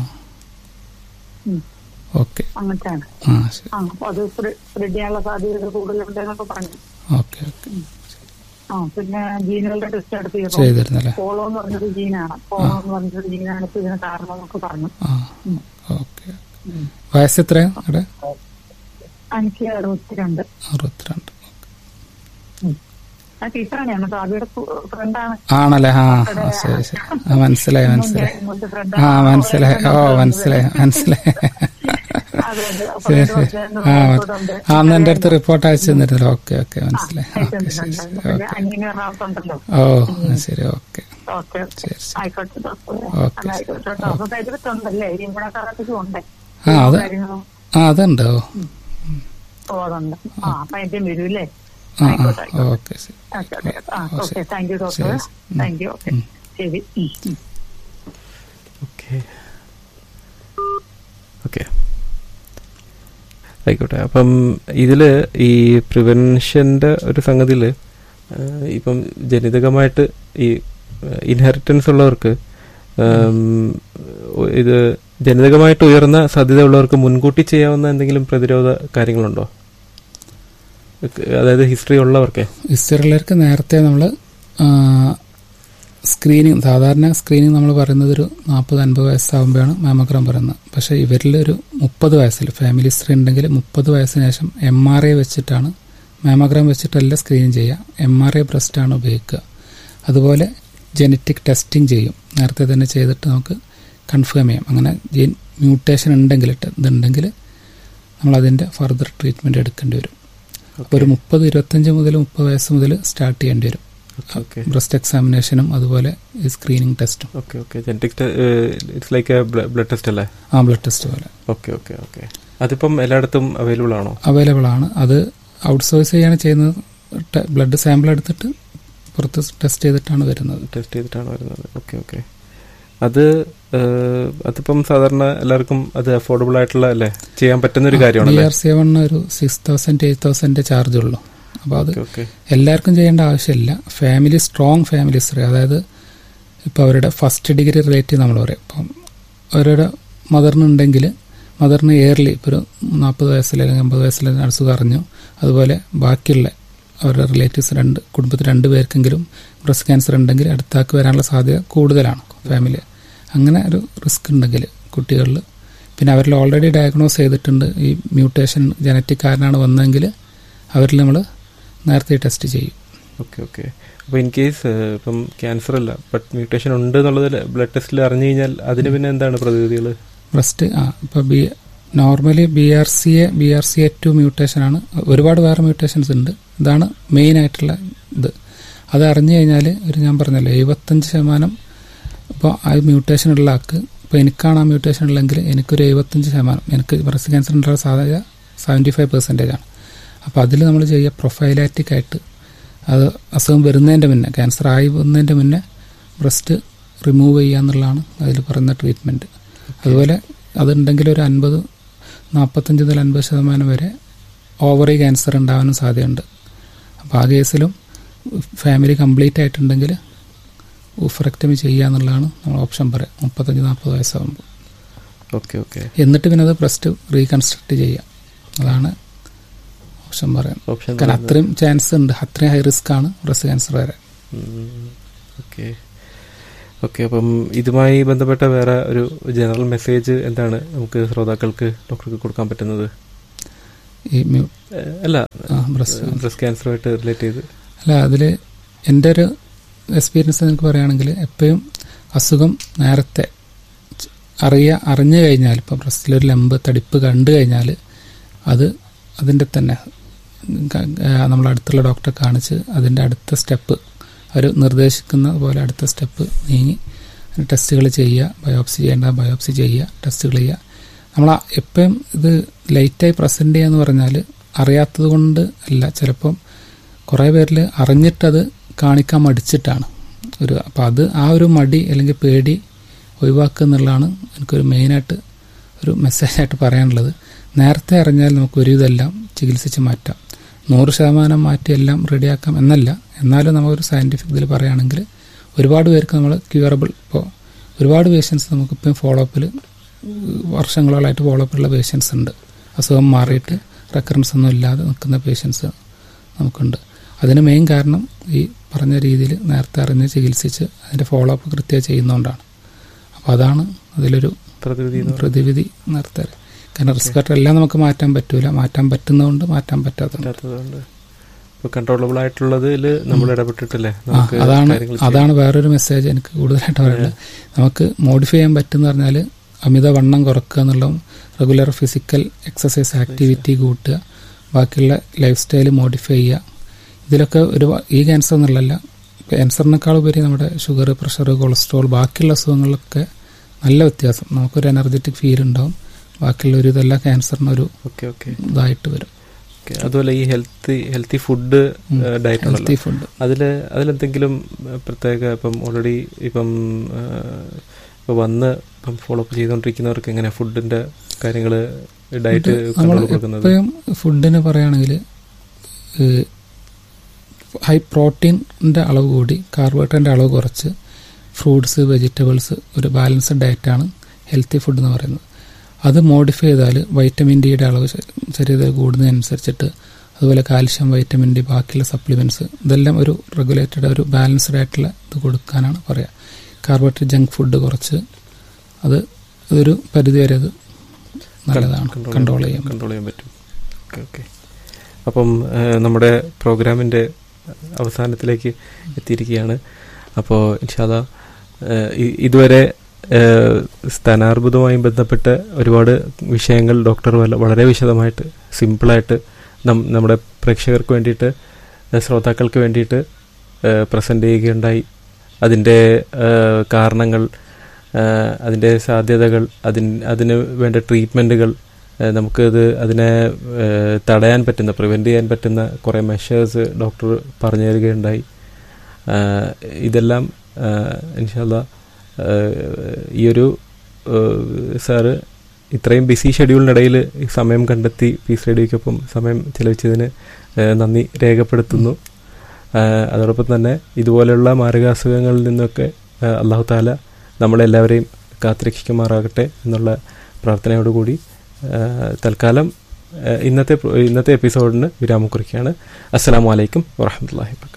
ഉം. ഓക്കെ അങ്ങനത്തെയാണ് ആ ശരി ആ അപ്പൊ അത് സ്പ്രെഡ് ചെയ്യാനുള്ള സാധ്യത കൂടുതലുണ്ടെന്നൊക്കെ പറഞ്ഞു ഓക്കെ ഓക്കെ ആ പിന്നെ ജീനുകളുടെ ടെസ്റ്റ് എടുത്ത് ചെയ്തിരുന്നല്ലേ പോളോ എന്ന് പറഞ്ഞൊരു ജീനാണ് പോളോ എന്ന് പറഞ്ഞൊരു ജീനാണ് ഇപ്പൊ ഇതിന് കാരണം എന്നൊക്കെ പറഞ്ഞു ആ ഓക്കെ വയസ്സ് എത്രയാ അവിടെ എനിക്ക് അറുപത്തിരണ്ട് അറുപത്തിരണ്ട് ആ ടീച്ചറാണ് ഞാൻ സാബിയുടെ ഫ്രണ്ടാണ് ആണല്ലേ ആ ആ, ശരി ശരി ആ മനസ്സിലായി മനസ്സിലായി ഇങ്ങോട്ട് ഫ്രണ്ട് ആ മനസ്സിലായി ഓ മനസ്സിലായി മനസ്സിലായി അതെ അതെ അപ്പൊ ശരി രണ്ട് ശരി വർഷം ആ റിപ്പോർട്ടുണ്ട്. ആ അന്ന് എൻ്റെ അടുത്ത് റിപ്പോർട്ട് അയച്ചു തന്നിരുന്നല്ലോ ഓക്കെ ഓക്കെ മനസ്സിലായി ഓക്കെ ശരി അയച്ചിട്ടുണ്ട്. ശരി പിന്നെ ഓക്കെ അനിയന് എറണാകുളത്തുണ്ടല്ലോ ഓ ശരി ഓക്കെ ഓക്കെ ശരി ശരി ആയിക്കോട്ടെ ഡോക്ടർ ഓക്കെ. ആയിക്കോട്ടെ ഡോക്ടർ അപ്പൊ തരുത്തുണ്ടല്ലേ ഇരിമ്പണക്കാരത്തേക്കും ഉണ്ട് ആ അത് കാര്യങ്ങളും ആ അതുണ്ട് ഓ ഓ അതുണ്ട് ആ അപ്പൊ എന്റെ വരൂല്ലേ ആ ആയിക്കോട്ടെ ആ ഓക്കെ ശരി ഓക്കെ ഓക്കെ ആ ഓക്കെ താങ്ക് യു ഡോക്ടർ ശരി. ഉം. താങ്ക് യു ഓക്കെ ശരി ഉം, ഉം. ഓക്കെ ഓക്കെ ആയിക്കോട്ടെ അപ്പം ഇതിൽ ഈ പ്രിവെൻഷൻ്റെ ഒരു സംഗതിയിൽ ഇപ്പം ജനിതകമായിട്ട് ഈ ഇൻഹെറിറ്റൻസ് ഉള്ളവർക്ക് ഉം, ഇത് ജനിതകമായിട്ട് ഉയർന്ന സാധ്യതയുള്ളവർക്ക് മുൻകൂട്ടി ചെയ്യാവുന്ന എന്തെങ്കിലും പ്രതിരോധ കാര്യങ്ങളുണ്ടോ അതായത് ഹിസ്റ്ററി ഉള്ളവർക്ക് ഹിസ്റ്ററിലേക്ക് നേരത്തെ നമ്മൾ സ്ക്രീനിങ് സാധാരണ സ്ക്രീനിങ് നമ്മൾ പറയുന്നത് ഒരു നാൽപ്പത് അൻപത് വയസ്സാകുമ്പോഴാണ് മാമോഗ്രാം പറയുന്നത് പക്ഷേ ഇവരിൽ ഒരു മുപ്പത് വയസ്സിൽ ഫാമിലി ഹിസ്റ്ററി ഉണ്ടെങ്കിൽ മുപ്പത് വയസ്സിന് ശേഷം എം ആർ ഐ വെച്ചിട്ടാണ് മാമോഗ്രാം വെച്ചിട്ടല്ല സ്ക്രീൻ ചെയ്യുക എം ആർ ഐ ബ്രസ്റ്റാണ് ഉപയോഗിക്കുക അതുപോലെ ജനറ്റിക് ടെസ്റ്റിംഗ് ചെയ്യും നേരത്തെ തന്നെ ചെയ്തിട്ട് നമുക്ക് കൺഫേം ചെയ്യാം അങ്ങനെ ജീൻ മ്യൂട്ടേഷൻ ഉണ്ടെങ്കിൽ ഇതുണ്ടെങ്കിൽ നമ്മളതിൻ്റെ ഫർദർ ട്രീറ്റ്മെൻറ്റ് എടുക്കേണ്ടി വരും അപ്പോൾ ഒരു മുപ്പത് ഇരുപത്തഞ്ച് മുതൽ മുപ്പത് വയസ്സ് മുതൽ സ്റ്റാർട്ട് ചെയ്യേണ്ടി വരും ഓക്കെ ബ്രസ്റ്റ് എക്സാമിനേഷനും അതുപോലെ ഈ സ്ക്രീനിങ് ടെസ്റ്റും okay okay genetic it's like a blood test അല്ലേ ആ ബ്ലഡ് ടെസ്റ്റ് പോലെ ഓക്കെ ഓക്കെ ഓക്കെ അതിപ്പം എല്ലായിടത്തും അവൈലബിൾ ആണോ അവൈലബിൾ ആണ് അത് ഔട്ട്സോഴ്സ് ചെയ്യാണ് ചെയ്യുന്നത് ബ്ലഡ് സാമ്പിൾ എടുത്തിട്ട് പുറത്ത് ടെസ്റ്റ് ചെയ്തിട്ടാണ് വരുന്നത് ടെസ്റ്റ് ചെയ്തിട്ടാണ് വരുന്നത് ഓക്കെ ഓക്കെ അത് ഏഹ്, അതിപ്പം സാധാരണ എല്ലാവർക്കും അത് അഫോർഡബിൾ ആയിട്ടുള്ള അല്ലേ ചെയ്യാൻ പറ്റുന്ന ഒരു ബി കാര്യമാണല്ലേ ആർ സി വണ്ണ് ഒരു six thousand eight thousand charge ഉള്ളൂ അപ്പോൾ അത് ഓക്കെ ഓക്കെ എല്ലാവർക്കും ചെയ്യേണ്ട ആവശ്യമില്ല ഫാമിലി സ്ട്രോങ് ഫാമിലി ഹിസ്റ്ററി അതായത് ഇപ്പോൾ അവരുടെ ഫസ്റ്റ് ഡിഗ്രി റിലേറ്റീവ് നമ്മൾ പറയും ഇപ്പം അവരുടെ മദറിനുണ്ടെങ്കിൽ മദറിന് ഇയർലി ഇപ്പോൾ ഒരു നാൽപ്പത് വയസ്സിൽ അല്ലെങ്കിൽ അമ്പത് വയസ്സിൽ അസുഖം അറിഞ്ഞു അതുപോലെ ബാക്കിയുള്ള അവരുടെ റിലേറ്റീവ്സ് രണ്ട് കുടുംബത്തിൽ രണ്ട് പേർക്കെങ്കിലും ബ്രസ്റ്റ് ക്യാൻസർ ഉണ്ടെങ്കിൽ അടുത്താക്ക് വരാനുള്ള സാധ്യത കൂടുതലാണ് ഫാമിലി അങ്ങനെ ഒരു റിസ്ക് ഉണ്ടെങ്കിൽ കുട്ടികളിൽ പിന്നെ അവരിൽ ഓൾറെഡി ഡയഗ്നോസ് ചെയ്തിട്ടുണ്ട് ഈ മ്യൂട്ടേഷൻ ജനറ്റിക് കാരനാണ് വന്നതെങ്കിൽ അവരിൽ നമ്മൾ നേരത്തെ ടെസ്റ്റ് ചെയ്യും ഓക്കെ ഓക്കെ അപ്പോൾ ഇൻ കേസ് ഇപ്പം ക്യാൻസർ അല്ല ബട്ട് മ്യൂട്ടേഷൻ ഉണ്ട് എന്നുള്ളത് ബ്ലഡ് ടെസ്റ്റിൽ അറിഞ്ഞു കഴിഞ്ഞാൽ അതിന് പിന്നെ എന്താണ് പ്രതിവിധികൾ ബ്രസ്റ്റ് ആ ഇപ്പോൾ B normally B R C A B R C A two മ്യൂട്ടേഷനാണ് ഒരുപാട് വേറെ മ്യൂട്ടേഷൻസ് ഉണ്ട് ഇതാണ് മെയിൻ ആയിട്ടുള്ള ഇത് അത് അറിഞ്ഞു കഴിഞ്ഞാൽ ഒരു ഞാൻ പറഞ്ഞല്ലോ എഴുപത്തഞ്ച് ശതമാനം ഇപ്പോൾ ആ മ്യൂട്ടേഷൻ ഉള്ള ആൾക്ക് ഇപ്പോൾ എനിക്കാണ് ആ മ്യൂട്ടേഷൻ ഉള്ളെങ്കിൽ എനിക്കൊരു എഴുപത്തഞ്ച് ശതമാനം എനിക്ക് ബ്രസ്റ്റ് ക്യാൻസർ ഉണ്ടാകാൻ സാധ്യത സെവൻറ്റി ഫൈവ് പെർസെൻറ്റേജ് ആണ് അപ്പോൾ അതിൽ നമ്മൾ ചെയ്യുക പ്രൊഫൈലാറ്റിക് ആയിട്ട് അത് അസുഖം വരുന്നതിൻ്റെ മുന്നേ ക്യാൻസർ ആയി വന്നതിൻ്റെ മുന്നേ ബ്രസ്റ്റ് റിമൂവ് ചെയ്യുക എന്നുള്ളതാണ് അതിൽ പറയുന്ന ട്രീറ്റ്മെൻറ്റ് അതുപോലെ അതുണ്ടെങ്കിൽ ഒരു അൻപത് നാൽപ്പത്തഞ്ച് മുതൽ അൻപത് ശതമാനം വരെ ഓവറി ക്യാൻസർ ഉണ്ടാവാനും സാധ്യതയുണ്ട് അപ്പോൾ ആ കേസിലും ഫാമിലി കംപ്ലീറ്റ് ആയിട്ടുണ്ടെങ്കിൽ ഉഫറക്ടമി ചെയ്യുക എന്നുള്ളതാണ് നമ്മൾ ഓപ്ഷൻ പറയാം മുപ്പത്തഞ്ച് നാൽപ്പത് വയസ്സാകുമ്പോൾ ഓക്കെ ഓക്കെ എന്നിട്ട് പിന്നെ അത് ബ്രസ്റ്റ് റീകൺസ്ട്രക്ട് ചെയ്യുക അതാണ് ഓപ്ഷൻ പറയാം ഓപ്ഷൻ കാരണം അത്രയും ചാൻസ് ഉണ്ട് അത്രയും ഹൈ റിസ്ക് ആണ് ബ്രസ്റ്റ് ക്യാൻസർ വരെ ഓക്കെ ഓക്കെ അപ്പം ഇതുമായി ബന്ധപ്പെട്ട വേറെ ഒരു ജനറൽ മെസ്സേജ് എന്താണ് നമുക്ക് ശ്രോതാക്കൾക്ക് ഡോക്ടർക്ക് കൊടുക്കാൻ പറ്റുന്നത് ഈ മ്യൂ ഏഹ്, അല്ല ബ്രസ്റ്റ് ബ്രസ്റ്റ് ക്യാൻസറുമായിട്ട് റിലേറ്റ് ചെയ്ത് അല്ല അതിൽ എൻ്റെ ഒരു എക്സ്പീരിയൻസ് നിങ്ങൾക്ക് പറയുകയാണെങ്കിൽ എപ്പോഴും അസുഖം നേരത്തെ ച- അറിയ അറിഞ്ഞു കഴിഞ്ഞാൽ ഇപ്പം ബ്രസ്റ്റിലൊരു ലംബ് തടിപ്പ് കണ്ടു കഴിഞ്ഞാൽ അത് അതിൻ്റെ തന്നെ ക- ആ, നമ്മൾ അടുത്തുള്ള ഡോക്ടറെ കാണിച്ച് അതിൻ്റെ അടുത്ത സ്റ്റെപ്പ് അവർ നിർദ്ദേശിക്കുന്ന പോലെ അടുത്ത സ്റ്റെപ്പ് നീങ്ങി ടെസ്റ്റുകൾ ചെയ്യുക ബയോപ്സി ചെയ്യേണ്ട ബയോപ്സി ചെയ്യുക ടെസ്റ്റുകൾ ചെയ്യുക നമ്മൾ എപ്പോഴും ഇത് ലൈറ്റായി പ്രസൻറ്റ് ചെയ്യുക എന്ന് പറഞ്ഞാൽ അറിയാത്തത് കൊണ്ട് അല്ല ചിലപ്പം കുറേ പേരിൽ അറിഞ്ഞിട്ടത് കാണിക്കാൻ മടിച്ചിട്ടാണ് ഒരു അപ്പം അത് ആ ഒരു മടി അല്ലെങ്കിൽ പേടി ഒഴിവാക്കുക എന്നുള്ളതാണ് എനിക്കൊരു മെയിനായിട്ട് ഒരു മെസ്സേജായിട്ട് പറയാനുള്ളത് നേരത്തെ അറിഞ്ഞാൽ നമുക്ക് ഒരുവിധമെല്ലാം ചികിത്സിച്ച് മാറ്റാം നൂറ് ശതമാനം മാറ്റി എല്ലാം റെഡിയാക്കാം എന്നല്ല എന്നാലും നമുക്കൊരു സയൻറ്റിഫിക് ഇതിൽ പറയുകയാണെങ്കിൽ ഒരുപാട് പേർക്ക് നമ്മൾ ക്യൂറബിൾ ഇപ്പോൾ ഒരുപാട് പേഷ്യൻസ് നമുക്കിപ്പം ഫോളോ അപ്പിൽ വർഷങ്ങളോളായിട്ട് ഫോളോ അപ്പിലുള്ള പേഷ്യൻസ് ഉണ്ട് അസുഖം മാറിയിട്ട് റെക്കറൻസ് ഒന്നും ഇല്ലാതെ നിൽക്കുന്ന പേഷ്യൻസ് നമുക്കുണ്ട് അതിന് മെയിൻ കാരണം ഈ പറഞ്ഞ രീതിയിൽ നേരത്തെ അറിഞ്ഞ് ചികിത്സിച്ച് അതിൻ്റെ ഫോളോ അപ്പ് കൃത്യമായി ചെയ്യുന്നതുകൊണ്ടാണ് അപ്പോൾ അതാണ് അതിലൊരു പ്രതിവിധി എന്ന് പറയുന്നത്. പ്രതിവിധി നേരത്തെ കാരണം റിസ്ക് ഫാക്ടർ എല്ലാം നമുക്ക് മാറ്റാൻ പറ്റൂല മാറ്റാൻ പറ്റുന്നതുകൊണ്ട് മാറ്റാൻ പറ്റാത്തതുണ്ട് പറ്റാത്തതുകൊണ്ട് ഇപ്പോൾ കൺട്രോളബിൾ ആയിട്ടുള്ളതിൽ നമ്മൾ ഇടപെട്ടിട്ടില്ലേ ആ, നമുക്ക് അതാണ് കാര്യങ്ങൾ ചെയ്യാം. അതാണ് വേറൊരു മെസ്സേജ് എനിക്ക് കൂടുതലായിട്ട് പറയുന്നത് നമുക്ക് മോഡിഫൈ ചെയ്യാൻ പറ്റുന്ന പറഞ്ഞാൽ അമിത വണ്ണം കുറക്കുക എന്നുള്ള റെഗുലർ ഫിസിക്കൽ എക്സസൈസ് ആക്ടിവിറ്റി കൂട്ടുക ബാക്കിയുള്ള ലൈഫ് സ്റ്റൈൽ മോഡിഫൈ ചെയ്യുക ഇതിലൊക്കെ ഒരു ഈ ക്യാൻസർ എന്നുള്ളതല്ല ക്യാൻസറിനേക്കാൾ ഉപരി നമ്മുടെ ഷുഗർ പ്രഷർ കൊളസ്ട്രോൾ ബാക്കിയുള്ള അസുഖങ്ങളിലൊക്കെ നല്ല വ്യത്യാസം നമുക്കൊരു എനർജറ്റിക് ഫീൽ ഉണ്ടാവും ബാക്കിയുള്ള ഒരു ഇതെല്ലാം ക്യാൻസറിനൊരു ഓക്കെ ഓക്കെ ഇതായിട്ട് വരും ഓക്കെ അതുപോലെ ഈ ഹെൽത്തി ഹെൽത്തി ഫുഡ് ഡയറ്റ് ഉണ്ടല്ലോ ഹെൽത്തി ഫുഡ് അതിൽ അതിലെന്തെങ്കിലും ഏഹ്, പ്രത്യേക ഇപ്പം ഓൾറെഡി ഇപ്പം ഇപ്പം വന്ന് ഇപ്പം ഫോളോ അപ്പ് ചെയ്തുകൊണ്ടിരിക്കുന്നവർക്ക് എങ്ങനെ ഫുഡിന്റെ കാര്യങ്ങൾ ഡയറ്റ് നമ്മൾ കൺട്രോൾ കൊടുക്കുന്നത് എപ്പോഴും ഫുഡിന് പറയുകയാണെങ്കിൽ ഹൈ പ്രോട്ടീൻ്റെ അളവ് കൂടി കാർബോഹൈഡ്രേറ്റിൻ്റെ അളവ് കുറച്ച് ഫ്രൂട്ട്സ് വെജിറ്റബിൾസ് ഒരു ബാലൻസ്ഡ് ഡയറ്റാണ് ഹെൽത്തി ഫുഡ് എന്ന് പറയുന്നത് അത് മോഡിഫൈ ചെയ്താൽ വൈറ്റമിൻ ഡിയുടെ അളവ് ശ- ശരീരത്തിൽ കൂടുന്നതനുസരിച്ചിട്ട് അതുപോലെ കാൽഷ്യം വൈറ്റമിൻ ഡി ബാക്കിയുള്ള സപ്ലിമെൻറ്റ്സ് ഇതെല്ലാം ഒരു റെഗുലേറ്റഡ് ഒരു ബാലൻസ്ഡ് ആയിട്ടുള്ള ഇത് കൊടുക്കാനാണ് പറയുക കാർബോഹൈഡ്രേറ്റ് ജങ്ക് ഫുഡ് കുറച്ച് അത് അതൊരു പരിധി വരെ അത് നല്ലതാണ് കൺട്രോൾ ചെയ്യാൻ കൺട്രോൾ ചെയ്യാൻ പറ്റും ഓക്കെ ഓക്കെ അപ്പം ഏഹ്, നമ്മുടെ പ്രോഗ്രാമിൻ്റെ അവസാനത്തിലേക്ക് എത്തിയിരിക്കുകയാണ് അപ്പോൾ ഇൻഷാല്ല ഇതുവരെ ഏഹ്, സ്ഥാനാർബുദവുമായി ബന്ധപ്പെട്ട് ഒരുപാട് വിഷയങ്ങൾ ഡോക്ടർ വല്ല- വളരെ വിശദമായിട്ട് സിമ്പിളായിട്ട് നം- നമ്മുടെ പ്രേക്ഷകർക്ക് വേണ്ടിയിട്ട് ഏഹ്, ശ്രോതാക്കൾക്ക് വേണ്ടിയിട്ട് പ്രസൻറ്റ് ചെയ്യുകയുണ്ടായി അതിൻ്റെ ഏഹ്, കാരണങ്ങൾ ഏഹ്, അതിൻ്റെ സാധ്യതകൾ അതിന് അതിന് വേണ്ട ട്രീറ്റ്മെൻറ്റുകൾ നമുക്കത് അതിനെ ഏഹ്, തടയാൻ പറ്റുന്ന പ്രിവെൻറ്റ് ചെയ്യാൻ പറ്റുന്ന കുറേ മെഷേഴ്സ് ഡോക്ടർ പറഞ്ഞു തരികയുണ്ടായി ഏഹ്, ഇതെല്ലാം ഇൻഷാല്ല ഏഹ്, ഈ ഒരു ഏഹ്, സാറ് ഇത്രയും ബിസി ഷെഡ്യൂളിനിടയിൽ ഈ സമയം കണ്ടെത്തി പീസ് റേഡിയോയ്ക്കൊപ്പം സമയം ചെലവഴിച്ചതിന് ഏഹ്, നന്ദി രേഖപ്പെടുത്തുന്നു ഏഹ്, അതോടൊപ്പം തന്നെ ഇതുപോലെയുള്ള മാരകാസുഖങ്ങളിൽ നിന്നൊക്കെ ഏഹ്, അള്ളാഹു താല നമ്മളെല്ലാവരെയും കാത്തുരക്ഷിക്കുമാറാകട്ടെ എന്നുള്ള പ്രാർത്ഥനയോടുകൂടി ഏഹ്, തൽക്കാലം ഏഹ്, ഇന്നത്തെ പ്രോ- ഇന്നത്തെ എപ്പിസോഡിന് വിരാമം കുറിക്കുകയാണ് അസ്സലാമു അലൈക്കും വറഹമത്തല്ലാഹി വർക്കാത്തു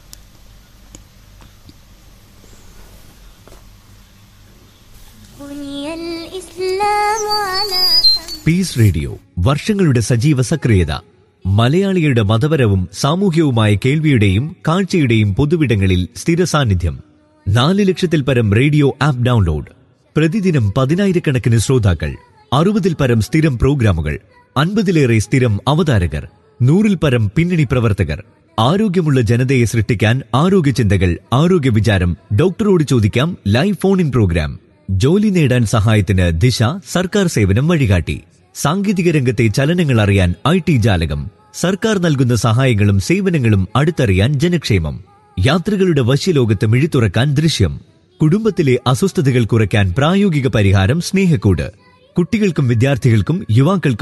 بني الإسلام على خمس പീസ് റേഡിയോ വർഷങ്ങളുടെ സജീവ സക്രിയത മലയാളികളുടെ മതപരവും സാമൂഹ്യവുമായ കേൾവിയുടെയും കാഴ്ചയുടെയും പൊതുവിടങ്ങളിൽ സ്ഥിര സാന്നിധ്യം നാല് ലക്ഷത്തിൽ പരം റേഡിയോ ആപ്പ് ഡൗൺലോഡ് പ്രതിദിനം പതിനായിരക്കണക്കിന് ശ്രോതാക്കൾ അറുപതിൽ പരം സ്ഥിരം പ്രോഗ്രാമുകൾ അൻപതിലേറെ സ്ഥിരം അവതാരകർ നൂറിൽ പരം പിന്നണി പ്രവർത്തകർ ആരോഗ്യമുള്ള ജനതയെ സൃഷ്ടിക്കാൻ ആരോഗ്യ ചിന്തകൾ ആരോഗ്യ വിചാരം ഡോക്ടറോട് ചോദിക്കാം ലൈവ് ഫോൺ ഇൻ പ്രോഗ്രാം ജോലി നേടാൻ സഹായത്തിന് ദിശ സർക്കാർ സേവനം വഴികാട്ടി സാങ്കേതിക രംഗത്തെ ചലനങ്ങൾ അറിയാൻ ഐ ടി ജാലകം സർക്കാർ നൽകുന്ന സഹായങ്ങളും സേവനങ്ങളും അടുത്തറിയാൻ ജനക്ഷേമം യാത്രകളുടെ വശ്യലോകത്ത് മിഴിത്തുറക്കാൻ ദൃശ്യം കുടുംബത്തിലെ അസ്വസ്ഥതകൾ കുറയ്ക്കാൻ പ്രായോഗിക പരിഹാരം സ്നേഹക്കൂട് കുട്ടികൾക്കും വിദ്യാർത്ഥികൾക്കും യുവാക്കൾക്കും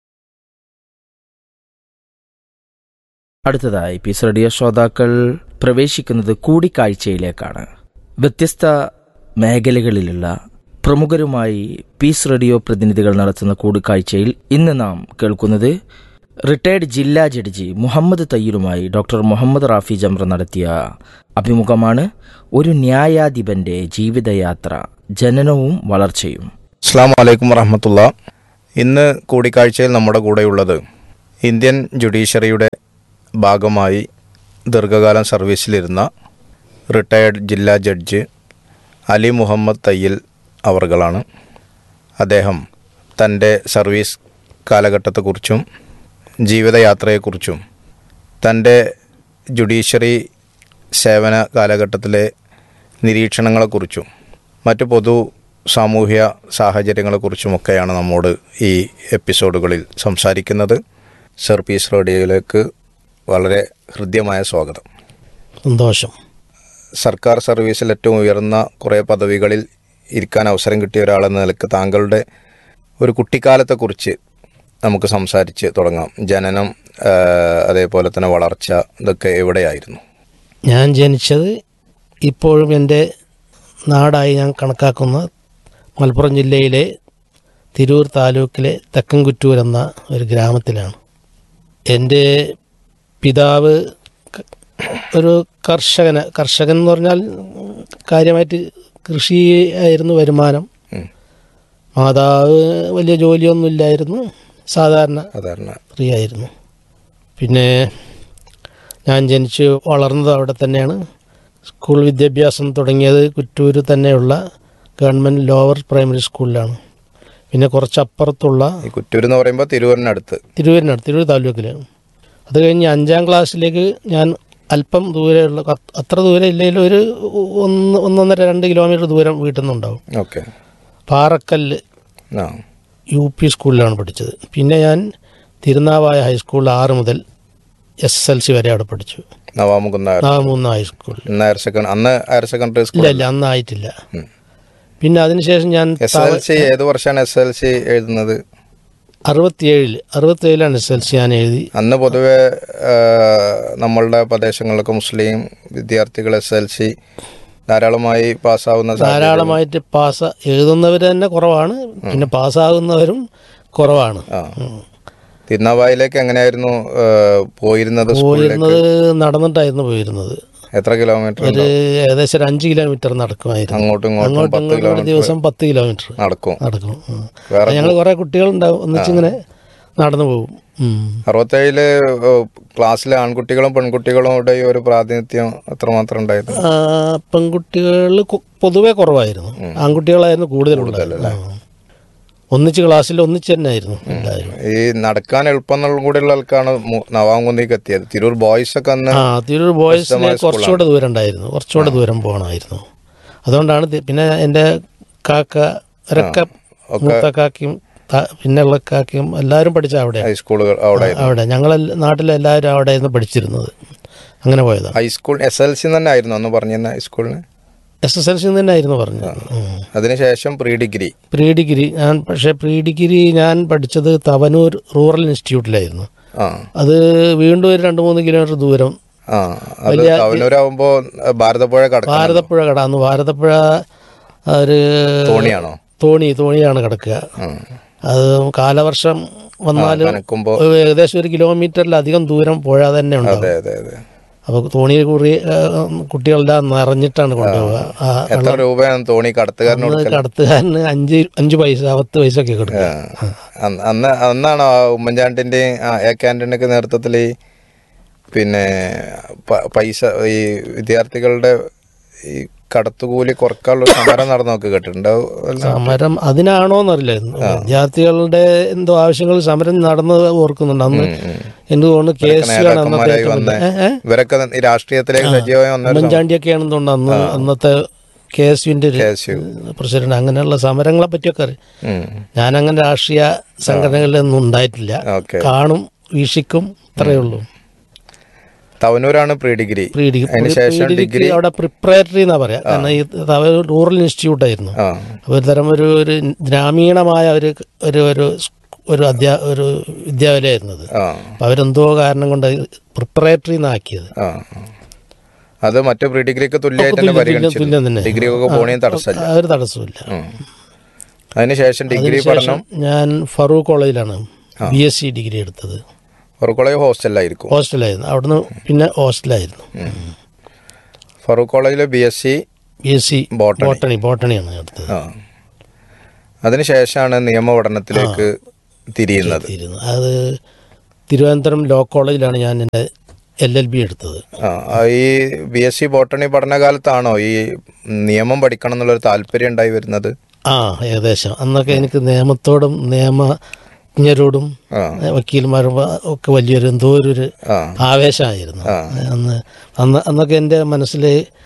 അടുത്തതായി പീസ് റേഡിയോ ശ്രോതാക്കൾ പ്രവേശിക്കുന്നത് കൂടിക്കാഴ്ചയിലേക്കാണ് വ്യത്യസ്ത മേഖലകളിലുള്ള പ്രമുഖരുമായി പീസ് റേഡിയോ പ്രതിനിധികൾ നടത്തുന്ന കൂടിക്കാഴ്ചയിൽ ഇന്ന് നാം കേൾക്കുന്നത് റിട്ടയർഡ് ജില്ലാ ജഡ്ജി മുഹമ്മദ് തയ്യരുമായി ഡോക്ടർ മുഹമ്മദ് റാഫി ജംറ നടത്തിയ അഭിമുഖമാണ് ഒരു ന്യായാധിപന്റെ ജീവിതയാത്ര ജനനവും വളർച്ചയും അസ്സാം വലൈക്കും വറഹമത്തുള്ള ഇന്ന് കൂടിക്കാഴ്ചയിൽ നമ്മുടെ കൂടെയുള്ളത് ഇന്ത്യൻ ജുഡീഷ്യറിയുടെ ഭാഗമായി ദീർഘകാലം സർവീസിലിരുന്ന റിട്ടയർഡ് ജില്ലാ ജഡ്ജ് അലി മുഹമ്മദ് തയ്യിൽ അവർകളാണ് അദ്ദേഹം തൻ്റെ സർവീസ് കാലഘട്ടത്തെക്കുറിച്ചും ജീവിതയാത്രയെക്കുറിച്ചും തൻ്റെ ജുഡീഷ്യറി സേവന കാലഘട്ടത്തിലെ നിരീക്ഷണങ്ങളെക്കുറിച്ചും മറ്റ് പൊതു സാമൂഹ്യ സാഹചര്യങ്ങളെക്കുറിച്ചുമൊക്കെയാണ് നമ്മോട് ഈ എപ്പിസോഡുകളിൽ സംസാരിക്കുന്നത് സർ പീസ് റേഡിയോയിലേക്ക് വളരെ ഹൃദ്യമായ സ്വാഗതം സന്തോഷം സർക്കാർ സർവീസിൽ ഏറ്റവും ഉയർന്ന കുറേ പദവികളിൽ ഇരിക്കാൻ അവസരം കിട്ടിയ ഒരാളെന്ന നിലക്ക് താങ്കളുടെ ഒരു കുട്ടിക്കാലത്തെക്കുറിച്ച് നമുക്ക് സംസാരിച്ച് തുടങ്ങാം ജനനം ആ, അതേപോലെ തന്നെ വളർച്ച ഇതൊക്കെ എവിടെയായിരുന്നു ഞാൻ ജനിച്ചത് ഇപ്പോഴും എൻ്റെ നാടായി ഞാൻ കണക്കാക്കുന്ന മലപ്പുറം ജില്ലയിലെ തിരൂർ താലൂക്കിലെ തെക്കൻകുറ്റൂർ എന്ന ഒരു ഗ്രാമത്തിലാണ് എൻ്റെ പിതാവ് ക- ഒരു കർഷകന് കർഷകൻ എന്ന് പറഞ്ഞാൽ കാര്യമായിട്ട് കൃഷി ആയിരുന്നു വരുമാനം ഉം. മാതാവ് വലിയ ജോലിയൊന്നുമില്ലായിരുന്നു സാധാരണ സാധാരണ ഫ്രീ ആയിരുന്നു പിന്നെ ഞാൻ ജനിച്ച് വളർന്നത് അവിടെ തന്നെയാണ് സ്കൂൾ വിദ്യാഭ്യാസം തുടങ്ങിയത് കുറ്റൂര് തന്നെയുള്ള ഗവൺമെൻറ് ലോവർ പ്രൈമറി സ്കൂളിലാണ് പിന്നെ കുറച്ചപ്പുറത്തുള്ള ഈ കുറ്റൂർ എന്ന് പറയുമ്പോൾ തിരുവനടുത്ത് തിരുവൂരിനടുത്ത് തിരൂർ താലൂക്കിലാണ് അത് കഴിഞ്ഞ് അഞ്ചാം ക്ലാസ്സിലേക്ക് ഞാൻ അല്പം ദൂരെയുള്ള അ- അത്ര ദൂരം ഇല്ലെങ്കിലും ഒരു ഒന്ന് ഒന്നൊന്നര രണ്ട് കിലോമീറ്റർ ദൂരം വീട്ടിൽ നിന്നുണ്ടാവും ഓക്കെ പാറക്കല്ല് ആ യു പി സ്കൂളിലാണ് പഠിച്ചത് പിന്നെ ഞാൻ തിരുനാവായ ഹൈസ്കൂളിൽ ആറ് മുതൽ എസ് എസ് എൽ സി വരെ അവിടെ പഠിച്ചു നവാമുകുന്ന ആ മൂന്ന് ഹൈസ്കൂളിൽ ഇന്ന് ഹയർ സെക്കൻഡ് അന്ന് ഹയർ സെക്കൻഡറി ഇല്ല സ്കൂൾ ഇല്ല അന്ന് ആയിട്ടില്ല ഉം. പിന്നെ അതിനുശേഷം ഞാൻ എസ് എൽ സി ഏത് വർഷമാണ് എസ് എൽ സി എഴുതുന്നത് അറുപത്തിയേഴില് അറുപത്തിയേഴിലാണ് എസ് എൽ സി ഞാൻ എഴുതി അന്ന് പൊതുവെ ആ, നമ്മളുടെ പ്രദേശങ്ങളിലൊക്കെ മുസ്ലിം വിദ്യാർത്ഥികൾ എസ് എൽ സി ധാരാളമായി പാസ്സാവുന്ന സാഹചര്യം. ധാരാളമായിട്ട് പാസ് എഴുതുന്നവർ തന്നെ കുറവാണ് പിന്നെ പാസ്സാകുന്നവരും കുറവാണ് ആ തിരുനാവായിലേക്ക് എങ്ങനെയായിരുന്നു ആ, പോയിരുന്നത് സ്കൂളിലേക്ക് പോയിരുന്നത് നടന്നിട്ടായിരുന്നു പോയിരുന്നത് എത്ര കിലോമീറ്റർ ഒരു ഏകദേശം ഒരു അഞ്ച് കിലോമീറ്റർ നടക്കുമായിരുന്നു അങ്ങോട്ടും ഇങ്ങോട്ടും അങ്ങോട്ടും പത്ത് ഇങ്ങോട്ടും ഒരു കിലോമീറ്റർ ദിവസം പത്ത് കിലോമീറ്റർ നടക്കും നടക്കണം ഉം. വേറെ ഞങ്ങൾ കുറെ കുട്ടികളുണ്ടാവും ഒന്നിച്ചിങ്ങനെ നടന്നു പോകും ഉം. അറുപത്തേഴില് ക്ലാസ്സിലെ ആൺകുട്ടികളും പെൺകുട്ടികളും ഇവിടെ ഈ ഒരു പ്രാതിനിധ്യം എത്രമാത്രം ഉണ്ടായിരുന്നു ആ, പെൺകുട്ടികൾ കൊ- പൊതുവെ കുറവായിരുന്നു ആൺകുട്ടികളായിരുന്നു കൂടുതലുള്ളത് ആ. ഒന്നിച്ച് ക്ലാസ്സിൽ ഒന്നിച്ച് തന്നെ ആയിരുന്നു എല്ലാവരും ഈ നടക്കാൻ എളുപ്പം എന്നുള്ള കൂടെയുള്ള ആൾക്കാണ് മു- നവാംകുന്നിക്ക് എത്തിയത് തിരൂർ ബോയ്സ് ഒക്കെ അന്ന് ആ തിരൂർ ബോയ്സിന് പ്രശസ്തമായ കുറച്ചുകൂടെ ദൂരം ഉണ്ടായിരുന്നു കുറച്ചുകൂടെ ദൂരം പോകണമായിരുന്നു അതുകൊണ്ടാണ് തി- പിന്നെ എൻ്റെ കാക്ക ഒരൊക്കെ മൂത്ത കാക്കയും ത- പിന്നെയുള്ള കാക്കയും എല്ലാവരും പഠിച്ച അവിടെ ഹൈസ്കൂളുകൾ അവിടെ അവിടെ ഞങ്ങൾ നാട്ടിലെല്ലാവരും അവിടെ ആയിരുന്നു പഠിച്ചിരുന്നത് അങ്ങനെ പോയതാണ് ഹൈസ്കൂൾ എസ് എൽ സി തന്നെ ആയിരുന്നു അന്ന് പറഞ്ഞിരുന്ന ഹൈസ്കൂളിന് എസ് എസ് എൽ സി തന്നെയായിരുന്നു പറഞ്ഞത് ഉം. അതിനുശേഷം പ്രീ ഡിഗ്രി പ്രീ ഡിഗ്രി ഞാൻ പക്ഷേ പ്രീ ഡിഗ്രി ഞാൻ പഠിച്ചത് തവനൂർ റൂറൽ ഇൻസ്റ്റിറ്റ്യൂട്ടിലായിരുന്നു ആ അത് വീണ്ടും ഒരു രണ്ട് മൂന്ന് കിലോമീറ്റർ ദൂരം ആ അത് വലിയ- അവനൂരാകുമ്പോ ഭാരതപ്പുഴ കടക്കണം ഭാരതപ്പുഴ കടന്നു ഭാരതപ്പുഴ ഒരു തോണിയാണോ തോണി തോണിയാണ് കിടക്കുക അത് കാലവർഷം വന്നാൽ ആ, കനക്കുമ്പോ. ഏകദേശം ഒരു കിലോമീറ്ററിലധികം ദൂരം പുഴ തന്നെ അതെ ഉണ്ടാവും അതെ അതെ അപ്പോൾ തോണിയിൽ കൂടി കുട്ടികളെല്ലാം നിറഞ്ഞിട്ടാണ് കൊണ്ടുപോവുക ആ എത്ര രൂപയാണ് തോണി കടത്തുകാരന് അന്ന് കൊടുക്കൽ കടത്തുകാരന് അഞ്ച് അഞ്ച് പൈസ പത്ത് പൈസ ഒക്കെ കൊടുക്കുക ആ. അന്ന് അന്ന് അന്നാണോ ആ ഉമ്മൻചാണ്ടിന്റെയും ആ, എ കാന്റീനൊക്കെ നേതൃത്വത്തിൽ ഈ പിന്നെ പ- പൈസ ഈ വിദ്യാർത്ഥികളുടെ ഈ കടത്തുകൂലി കുറക്കാനുള്ള സമരം നടന്നൊക്കെ കേട്ടിട്ടുണ്ടാവും അല്ല? സമരം അതിനാണോന്നറിയില്ല വിദ്യാർത്ഥികളുടെ എന്തോ ആവശ്യങ്ങൾ സമരം നടന്നത് ഓർക്കുന്നുണ്ട് അന്ന് എനിക്ക് തോന്നുന്നു കെ എസ് യു ആണ് അന്നത്തെ നേതാക്കന്മാരായി ഏറ്റവും വന്ന വലിയ- ഏ, ഏ? ഇവരൊക്കെ ഈ രാഷ്ട്രീയത്തിലേക്ക് സജീവമായി വന്ന ഒരു ഉമ്മൻചാണ്ടിയൊക്കെയാണെന്ന് തോന്നുന്നു അന്ന് അന്നത്തെ കെ എസ് യുവിന്റെ ഒരു KSU. പ്രസിഡന്റ് അങ്ങനെയുള്ള സമരങ്ങളെ പറ്റിയൊക്കെ അറിയാം ഉം. ഞാനങ്ങനെ രാഷ്ട്രീയ സംഘടനകളിലൊന്നും ഉണ്ടായിട്ടില്ല ഓക്കെ കാണും വീക്ഷിക്കും ഇത്രയേ ഉള്ളൂ തവനൂരാണ് പ്രീ ഡിഗ്രി പ്രീ ഡിഗ്രി അതിനുശേഷം പ്രീ ഡിഗ്രി ഡിഗ്രി അവിടെ പ്രിപ്പറേറ്ററി എന്നാ പറയാ കാരണം ഈ തവ- റൂറൽ ഇൻസ്റ്റിറ്റ്യൂട്ട് ആയിരുന്നു ആ അപ്പോൾ ഒരു തരം ഒരു ഒരു ഗ്രാമീണമായ ഒരു ഒരു ഒരു സ്- ഒരു അധ്യാ ഒരു വിദ്യാലയമായിരുന്നത് ആ അപ്പം അവരെന്തോ കാരണം കൊണ്ട് പ്രിപ്പറേറ്ററി എന്നാക്കിയത് ആ അത് മറ്റു പ്രീ ഡിഗ്രിക്ക് തുല്യമായിട്ട് തന്നെ തുല്യം- തുല്യം- തുല്യം പരിഗണിച്ചു തന്നെ. ഡിഗ്രിക്കൊക്കെ പോകണേയും തടസ്സമില്ല ആ ഒരു തടസ്സമില്ല ഉം. അതിനുശേഷം ഡിഗ്രി അതിനുശേഷം പഠനം ഞാൻ ഫറൂഖ് കോളേജിലാണ് ബി എസ് സി ഡിഗ്രി എടുത്തത് ഫറൂഖ് കോളേജ് ഹോസ്റ്റലിലായിരിക്കും ഹോസ്റ്റലായിരുന്നു അവിടുന്ന് പിന്നെ ഹോസ്റ്റലായിരുന്നു ഫറൂഖ് കോളേജിലെ B S C B S C botany. Botany ബോട്ടണിയാണ് എടുത്തത് ആ അതിനുശേഷമാണ് നിയമ പഠനത്തിലേക്ക് തിരിയുന്നത് ഇരുന്നത് അത് തിരുവനന്തപുരം ലോ കോളേജിലാണ് ഞാൻ എൻ്റെ എൽ എൽ ബി എടുത്തത് ആ ആ, ഈ ബി എസ് സി ബോട്ടണി പഠനകാലത്താണോ ഈ നിയമം പഠിക്കണം എന്നുള്ളൊരു താല്പര്യം ഉണ്ടായി വരുന്നത് ആ ഏകദേശം അന്നൊക്കെ എനിക്ക് നിയമത്തോടും നിയമജ്ഞരോടും ആ. വക്കീൽമാരും ഒക്കെ വലിയൊരു എന്തോ ഒരു ഒരു ആ ആവേശമായിരുന്നു ആ. അന്ന് അന്ന് അന്നൊക്കെ എൻ്റെ മനസ്സിൽ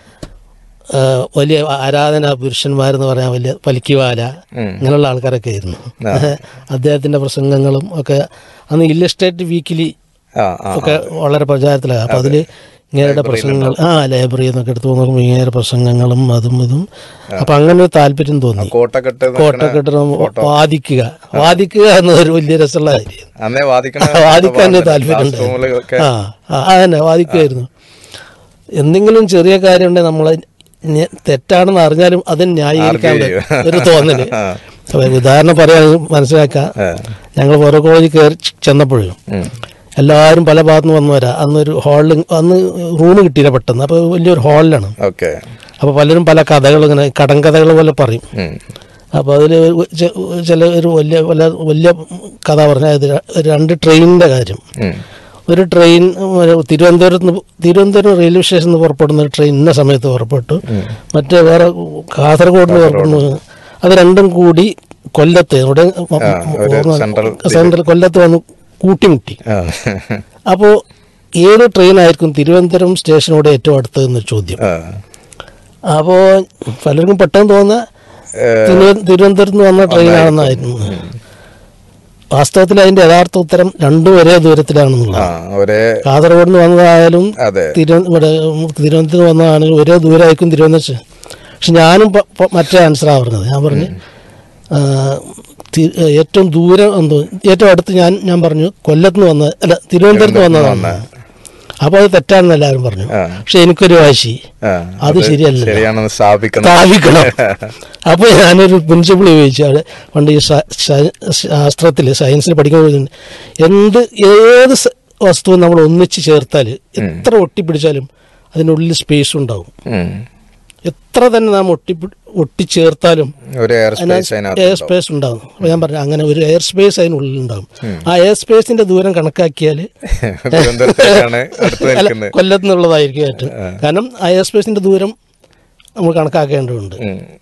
ആ, വലിയ ആരാധന പുരുഷന്മാരെന്ന് പറയാൻ വലിയ പലിക്കുവാല ഉം. ഇങ്ങനെയുള്ള ആൾക്കാരൊക്കെ ആയിരുന്നു അദ്ദേഹത്തിൻ്റെ പ്രസംഗങ്ങളും ഒക്കെ അന്ന് ഇല്ലസ്ട്രേറ്റ് വീക്കിലി ആ ആ ഒക്കെ വളരെ പ്രചാരത്തിലാണ് അപ്പം അതിൽ ഇങ്ങനെയുടെ പ്രസംഗങ്ങൾ ആ ലൈബ്രറി എന്നൊക്കെ എടുത്ത് നോക്കുമ്പോൾ ഇങ്ങനെ പ്രസംഗങ്ങളും അതും ഇതും അപ്പം അങ്ങനെ ഒരു താല്പര്യം തോന്നി കോട്ടൊക്കെ ഇട്ട് നിൽക്കണ കോട്ടൊക്കെ ഇട്ട് വാദിക്കുക വാദിക്കുക എന്നതൊരു വലിയ രസമുള്ള കാര്യം അന്നേ വാദിക്കണ വാദിക്കാൻ ക്ലാസ് താല്പര്യമുണ്ട് റൂമിലൊക്കെ ആ ആ, അതന്നെ വാദിക്കുമായിരുന്നു എന്തെങ്കിലും ചെറിയ കാര്യം ഉണ്ടെങ്കിൽ നമ്മൾ തെറ്റാണെന്ന് അറിഞ്ഞാലും അത് ന്യായീകരിക്കാൻ Argue ചെയ്യും. ഒരു തോന്നല് ആ. അപ്പൊ ഉദാഹരണം പറയാൻ മനസ്സിലാക്കാം ആ. ഞങ്ങൾ ഓരോ കോളേജിൽ കയറി ചെന്നപ്പോഴും ഉം. എല്ലാവരും പല ഭാഗത്തു നിന്ന് വന്നവരാ അന്നൊരു ഹാളിൽ അന്ന് റൂം കിട്ടിയില്ല പെട്ടെന്ന് അപ്പോൾ വലിയൊരു ഹാളിലാണ് ഓക്കെ അപ്പോൾ പലരും പല കഥകൾ ഇങ്ങനെ കടങ്കഥകൾ പോലെ പറയും ഉം. അപ്പോൾ അതിൽ ചില ഒരു വലിയ വലിയ വലിയ കഥ പറഞ്ഞാൽ ഇത് രണ്ട് ട്രെയിനിൻ്റെ കാര്യം ഉം. ഒരു ട്രെയിൻ ഒരു തിരുവനന്തപുരത്ത് നിന്ന് തിരുവനന്തപുരം റെയിൽവേ സ്റ്റേഷനിൽ നിന്ന് പുറപ്പെടുന്ന ഒരു ട്രെയിൻ ഇന്ന സമയത്ത് പുറപ്പെട്ടു മറ്റേ വേറെ കാസർഗോഡ് നിന്ന് പുറപ്പെടുന്നു അത് രണ്ടും കൂടി കൊല്ലത്ത് ഇവിടെ ആ, ഒരു സെൻട്രൽ സെൻട്രൽ കൊല്ലത്ത് വന്ന് കൂട്ടിമുട്ടി ആ. അപ്പോൾ ഏത് ട്രെയിനായിരിക്കും തിരുവനന്തപുരം സ്റ്റേഷനോട് ഏറ്റവും അടുത്തതെന്നൊരു ചോദ്യം ആ. അപ്പോൾ പലർക്കും പെട്ടെന്ന് തോന്നുന്ന തിരുവ- തിരുവനന്തപുരത്ത് നിന്ന് വന്ന ട്രെയിനാണെന്നായിരുന്നു വാസ്തവത്തിൽ അതിന്റെ യഥാർത്ഥ ഉത്തരം രണ്ടും ഒരേ ആ ദൂരത്തിലാണെന്നുള്ളത് ഒരേ കാസർഗോഡ് നിന്ന് വന്നതായാലും അതെ തിരുവ ഇവിടെ തിരുവനന്തപുരത്ത് വന്നതാണെങ്കിൽ ഒരേ ദൂരമായിരിക്കും തിരുവനന്തപുരം പക്ഷെ ഞാനും പ- പ- മറ്റേ ആൻസറാണ് പറഞ്ഞത് ഞാൻ പറഞ്ഞു ആ, തി- ഏറ്റവും ദൂരം എന്തോ ഏറ്റവും അടുത്ത് ഞാൻ ഞാൻ പറഞ്ഞു കൊല്ലത്ത് നിന്ന് വന്ന അല്ല തിരുവനന്തപുരത്ത് വന്നതാണ് അപ്പോൾ അത് തെറ്റാണെന്ന് എല്ലാവരും പറഞ്ഞു ആ. പക്ഷെ എനിക്കൊരു വാശി ആ, അത് ശരിയല്ല ശരിയാണെന്ന് സ്ഥാപിക്കണം സ്ഥാപിക്കണം അപ്പോൾ ഞാനൊരു പ്രിൻസിപ്പിൾ ഉപയോഗിച്ചു അവിടെ പണ്ട് ഈ ശാസ്ത്രത്തിൽ സയൻസിൽ പഠിക്കുമ്പോൾ എന്ത് ഏത് സ- വസ്തുവും നമ്മൾ ഒന്നിച്ച് ചേർത്താൽ എത്ര ഒട്ടിപ്പിടിച്ചാലും അതിനുള്ളിൽ സ്പേസ് ഉണ്ടാവും ഉം. എത്ര തന്നെ നാം ഒട്ടി ഒട്ടിച്ചേർത്താലും ഒരു എയർ സ്പേസ് എയർ അതിനകത്ത് സ്പേസ് ഉണ്ടാവും അപ്പോൾ ഞാൻ പറഞ്ഞു അങ്ങനെ ഒരു എയർ സ്പേസ് അതിനുള്ളിൽ ഉണ്ടാവും ആ എയർ സ്പേസിന്റെ ദൂരം കണക്കാക്കിയാൽ തിരുവനന്തപുരത്തേക്കാണ് അടുത്ത് അല്ല, നിൽക്കുന്നത് കൊല്ലത്ത് നിന്നുള്ളതായിരിക്കും ഏറ്റവും കാരണം ആ എയർ സ്പേസിന്റെ ദൂരം നമ്മൾ കണക്കാക്കേണ്ടതുണ്ട് ഉം.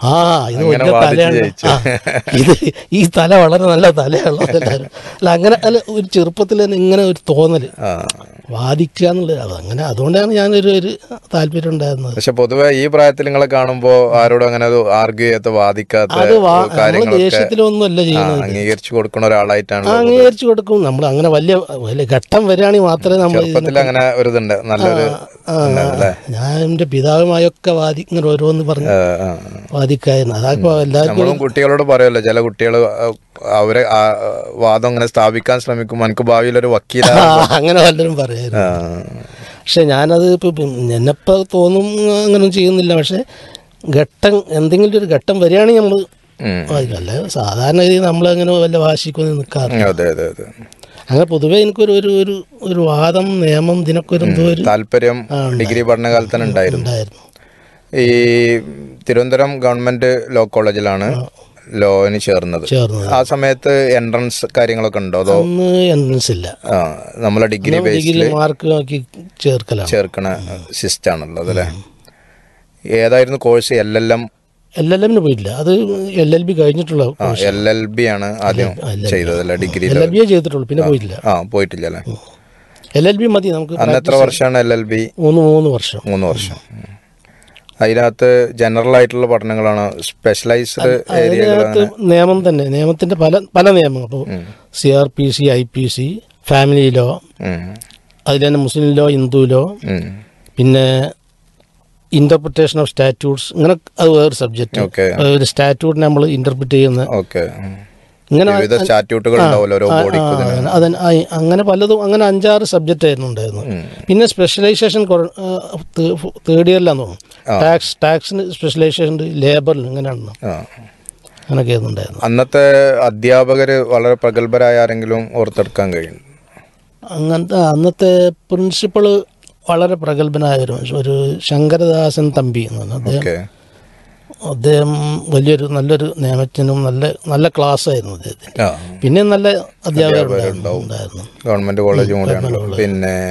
ആ ഇത് അങ്ങനെ വലിയ വാദിച്ച് തലയാണ് ജയിച്ചു. ആ, ഇത് ഈ തല വളരെ നല്ല തലയുള്ള എല്ലാവരും അല്ല അങ്ങനെ അല്ല ഒരു ചെറുപ്പത്തിൽ തന്നെ ഇങ്ങനെ ഒരു തോന്നല് ആ വാദിക്കുക എന്നുള്ളത് അത് അങ്ങനെ അതുകൊണ്ടാണ് ഞാനൊരു ഒരു താല്പര്യം ഉണ്ടായിരുന്നത് പക്ഷെ പൊതുവെ ഈ പ്രായത്തിൽ നിങ്ങളെ കാണുമ്പോ ആരോടും അങ്ങനെ ആർഗ്യൂ ചെയ്യാത്ത വാദിക്കാത്ത അത് വാ- നമ്മള് കാര്യങ്ങളൊക്കെ ദേഷ്യത്തിലൊന്നുമല്ല ആ, ചെയ്യുന്നത് അംഗീകരിച്ചു കൊടുക്കുന്ന ഒരാളായിട്ടാണ് ആ, അംഗീകരിച്ചു കൊടുക്കും നമ്മൾ അങ്ങനെ വലിയ വലിയ ഘട്ടം വരികയാണെങ്കിൽ മാത്രമേ നമ്മൾ ചെറുപ്പത്തിൽ അങ്ങനെ ഒരു ഇതുണ്ട് നല്ലൊരു ഉണ്ടായിരുന്നല്ലേ? ഞാൻ എൻ്റെ പിതാവുമായൊക്കെ വാദി ഇങ്ങനെ ഓരോന്ന് പറഞ്ഞ് ആ, ആ. വാദിക്കായിരുന്നു അതാകുമ്പോൾ എല്ലാവർക്കും നമ്മളും കുട്ടികളോട് പറയുമല്ലോ ചില കുട്ടികൾ അവരെ ആ, വാദം അങ്ങനെ സ്ഥാപിക്കാൻ ശ്രമിക്കുമ്പോൾ എനിക്ക് ഭാവിയിൽ ഒരു വക്കീലാ ആ, അങ്ങനെ വല്ലതും പറയായിരുന്നു പക്ഷെ ഞാനത് ഇപ്പം എന്നെപ്പോൾ തോന്നും അങ്ങനെ ചെയ്യുന്നില്ല പക്ഷെ ഘട്ടം എന്തെങ്കിലും ഒരു ഘട്ടം വരികയാണെങ്കിൽ നമ്മൾ വാദിക്കും അല്ല സാധാരണ രീതിയിൽ നമ്മളങ്ങനെ വല്ല വാശിക്കൊന്നും നിൽക്കാറില്ല അതെ അതെ അതെ അങ്ങനെ പൊതുവെ എനിക്കൊരു ഒരു ഒരു ഒരു വാദം നിയമം ഇതിനൊക്കെ ഒരു എന്തോ ഒരു താല്പര്യം ഡിഗ്രി പഠനകാലത്ത് തന്നെ ഉണ്ടായിരുന്നു ഉണ്ടായിരുന്നു ഈ തിരുവനന്തപുരം ഗവൺമെന്റ് ലോ കോളേജിലാണ് ലോന് ചേർന്നത് ചേർന്നത്. ആ സമയത്ത് എൻട്രൻസ് കാര്യങ്ങളൊക്കെ ഉണ്ടോ അതോ അന്ന് എൻട്രൻസ് ഇല്ല ആ നമ്മളെ ഡിഗ്രി ബേസിൽ ഡിഗ്രി മാർക്ക് നോക്കി ചേർക്കലാണ് ചേർക്കണ സിസ്റ്റം ആണുള്ളത് അല്ലേ ഏതായിരുന്നു course L L M L L എമ്മിന് പോയിട്ടില്ല അത് എൽ എൽ ബി കഴിഞ്ഞിട്ടുള്ള എൽ എൽ ബി ആണ് ആദ്യം ചെയ്തത് അല്ലേ ഡിഗ്രി എൽ എൽ ബിയെ ചെയ്തിട്ടുള്ളൂ പിന്നെ പോയിട്ടില്ല ആ പോയിട്ടില്ല അല്ലേ എൽ എൽ ബി മതി നമുക്ക് അന്ന് എത്ര വർഷമാണ് എൽ എൽ ബി മൂന്ന് മൂന്ന് വർഷം മൂന്ന് വർഷം ഉം. അതിനകത്ത് ജനറൽ ആയിട്ടുള്ള പഠനങ്ങളാണ് സ്പെഷ്യലൈസ്ഡ് ഏരിയകൾ അതിനകത്ത് നിയമം തന്നെ നിയമത്തിന്റെ പല പല നിയമങ്ങൾ അപ്പോൾ C R P C I P C family law അതിൽ തന്നെ മുസ്ലിം ലോ ഹിന്ദു ലോ പിന്നെ ഇന്റർപ്രിട്ടേഷൻ ഓഫ് സ്റ്റാറ്റ്യൂട്ട്സ് ഇങ്ങനെ അത് വേറൊരു സബ്ജക്റ്റ് Okay. ഒരു സ്റ്റാറ്റ്യൂട്ടിനെ നമ്മൾ ഇന്റർപ്രിറ്റ് ചെയ്യുന്ന ഓക്കെ ഇങ്ങനെ വിവിധ സ്റ്റാറ്റ്യൂട്ടുകൾ ആ, ഉണ്ടാവുമല്ലോ ഓരോ ആ, ബോഡിക്ക് ആ, അത് ആ- അങ്ങനെ പലതും അങ്ങനെ അഞ്ചാറ് സബ്ജക്റ്റ് ആയിരുന്നു ഉണ്ടായിരുന്നത് പിന്നെ സ്പെഷ്യലൈസേഷൻ തേർഡ് ഇയറിലാന്ന് തോന്നുന്നു ടാക്സ് ടാക്സിന് സ്പെഷ്യലൈസേഷൻ ഉണ്ട് ലേബറിന് ഇങ്ങനെയാണ് ആ അങ്ങനെയൊക്കെ ഉണ്ടായിരുന്നു അന്നത്തെ അധ്യാപകര് വളരെ പ്രഗത്ഭരായ ആരെങ്കിലും ഓർത്തെടുക്കാൻ കഴിയും അങ്ങനത്തെ അന്നത്തെ പ്രിൻസിപ്പള് വളരെ പ്രഗത്ഭനായ ഒരു മനുഷ്യൻ. ഒരു ശങ്കരദാസൻ തമ്പി എന്ന് പറഞ്ഞാൽ അദ്ദേഹം ഓക്കെ അദ്ദേഹം വലിയൊരു നല്ലൊരു നിയമത്തിനും നല്ല നല്ല ക്ലാസ് ആയിരുന്നു അദ്ദേഹത്തിന് ആ പിന്നെ നല്ല അധ്യാപകരുണ്ടായിരുന്നു ഉണ്ടായിരുന്നു ഗവൺമെന്റ് കോളേജും കൂടെയാണ് പിന്നെ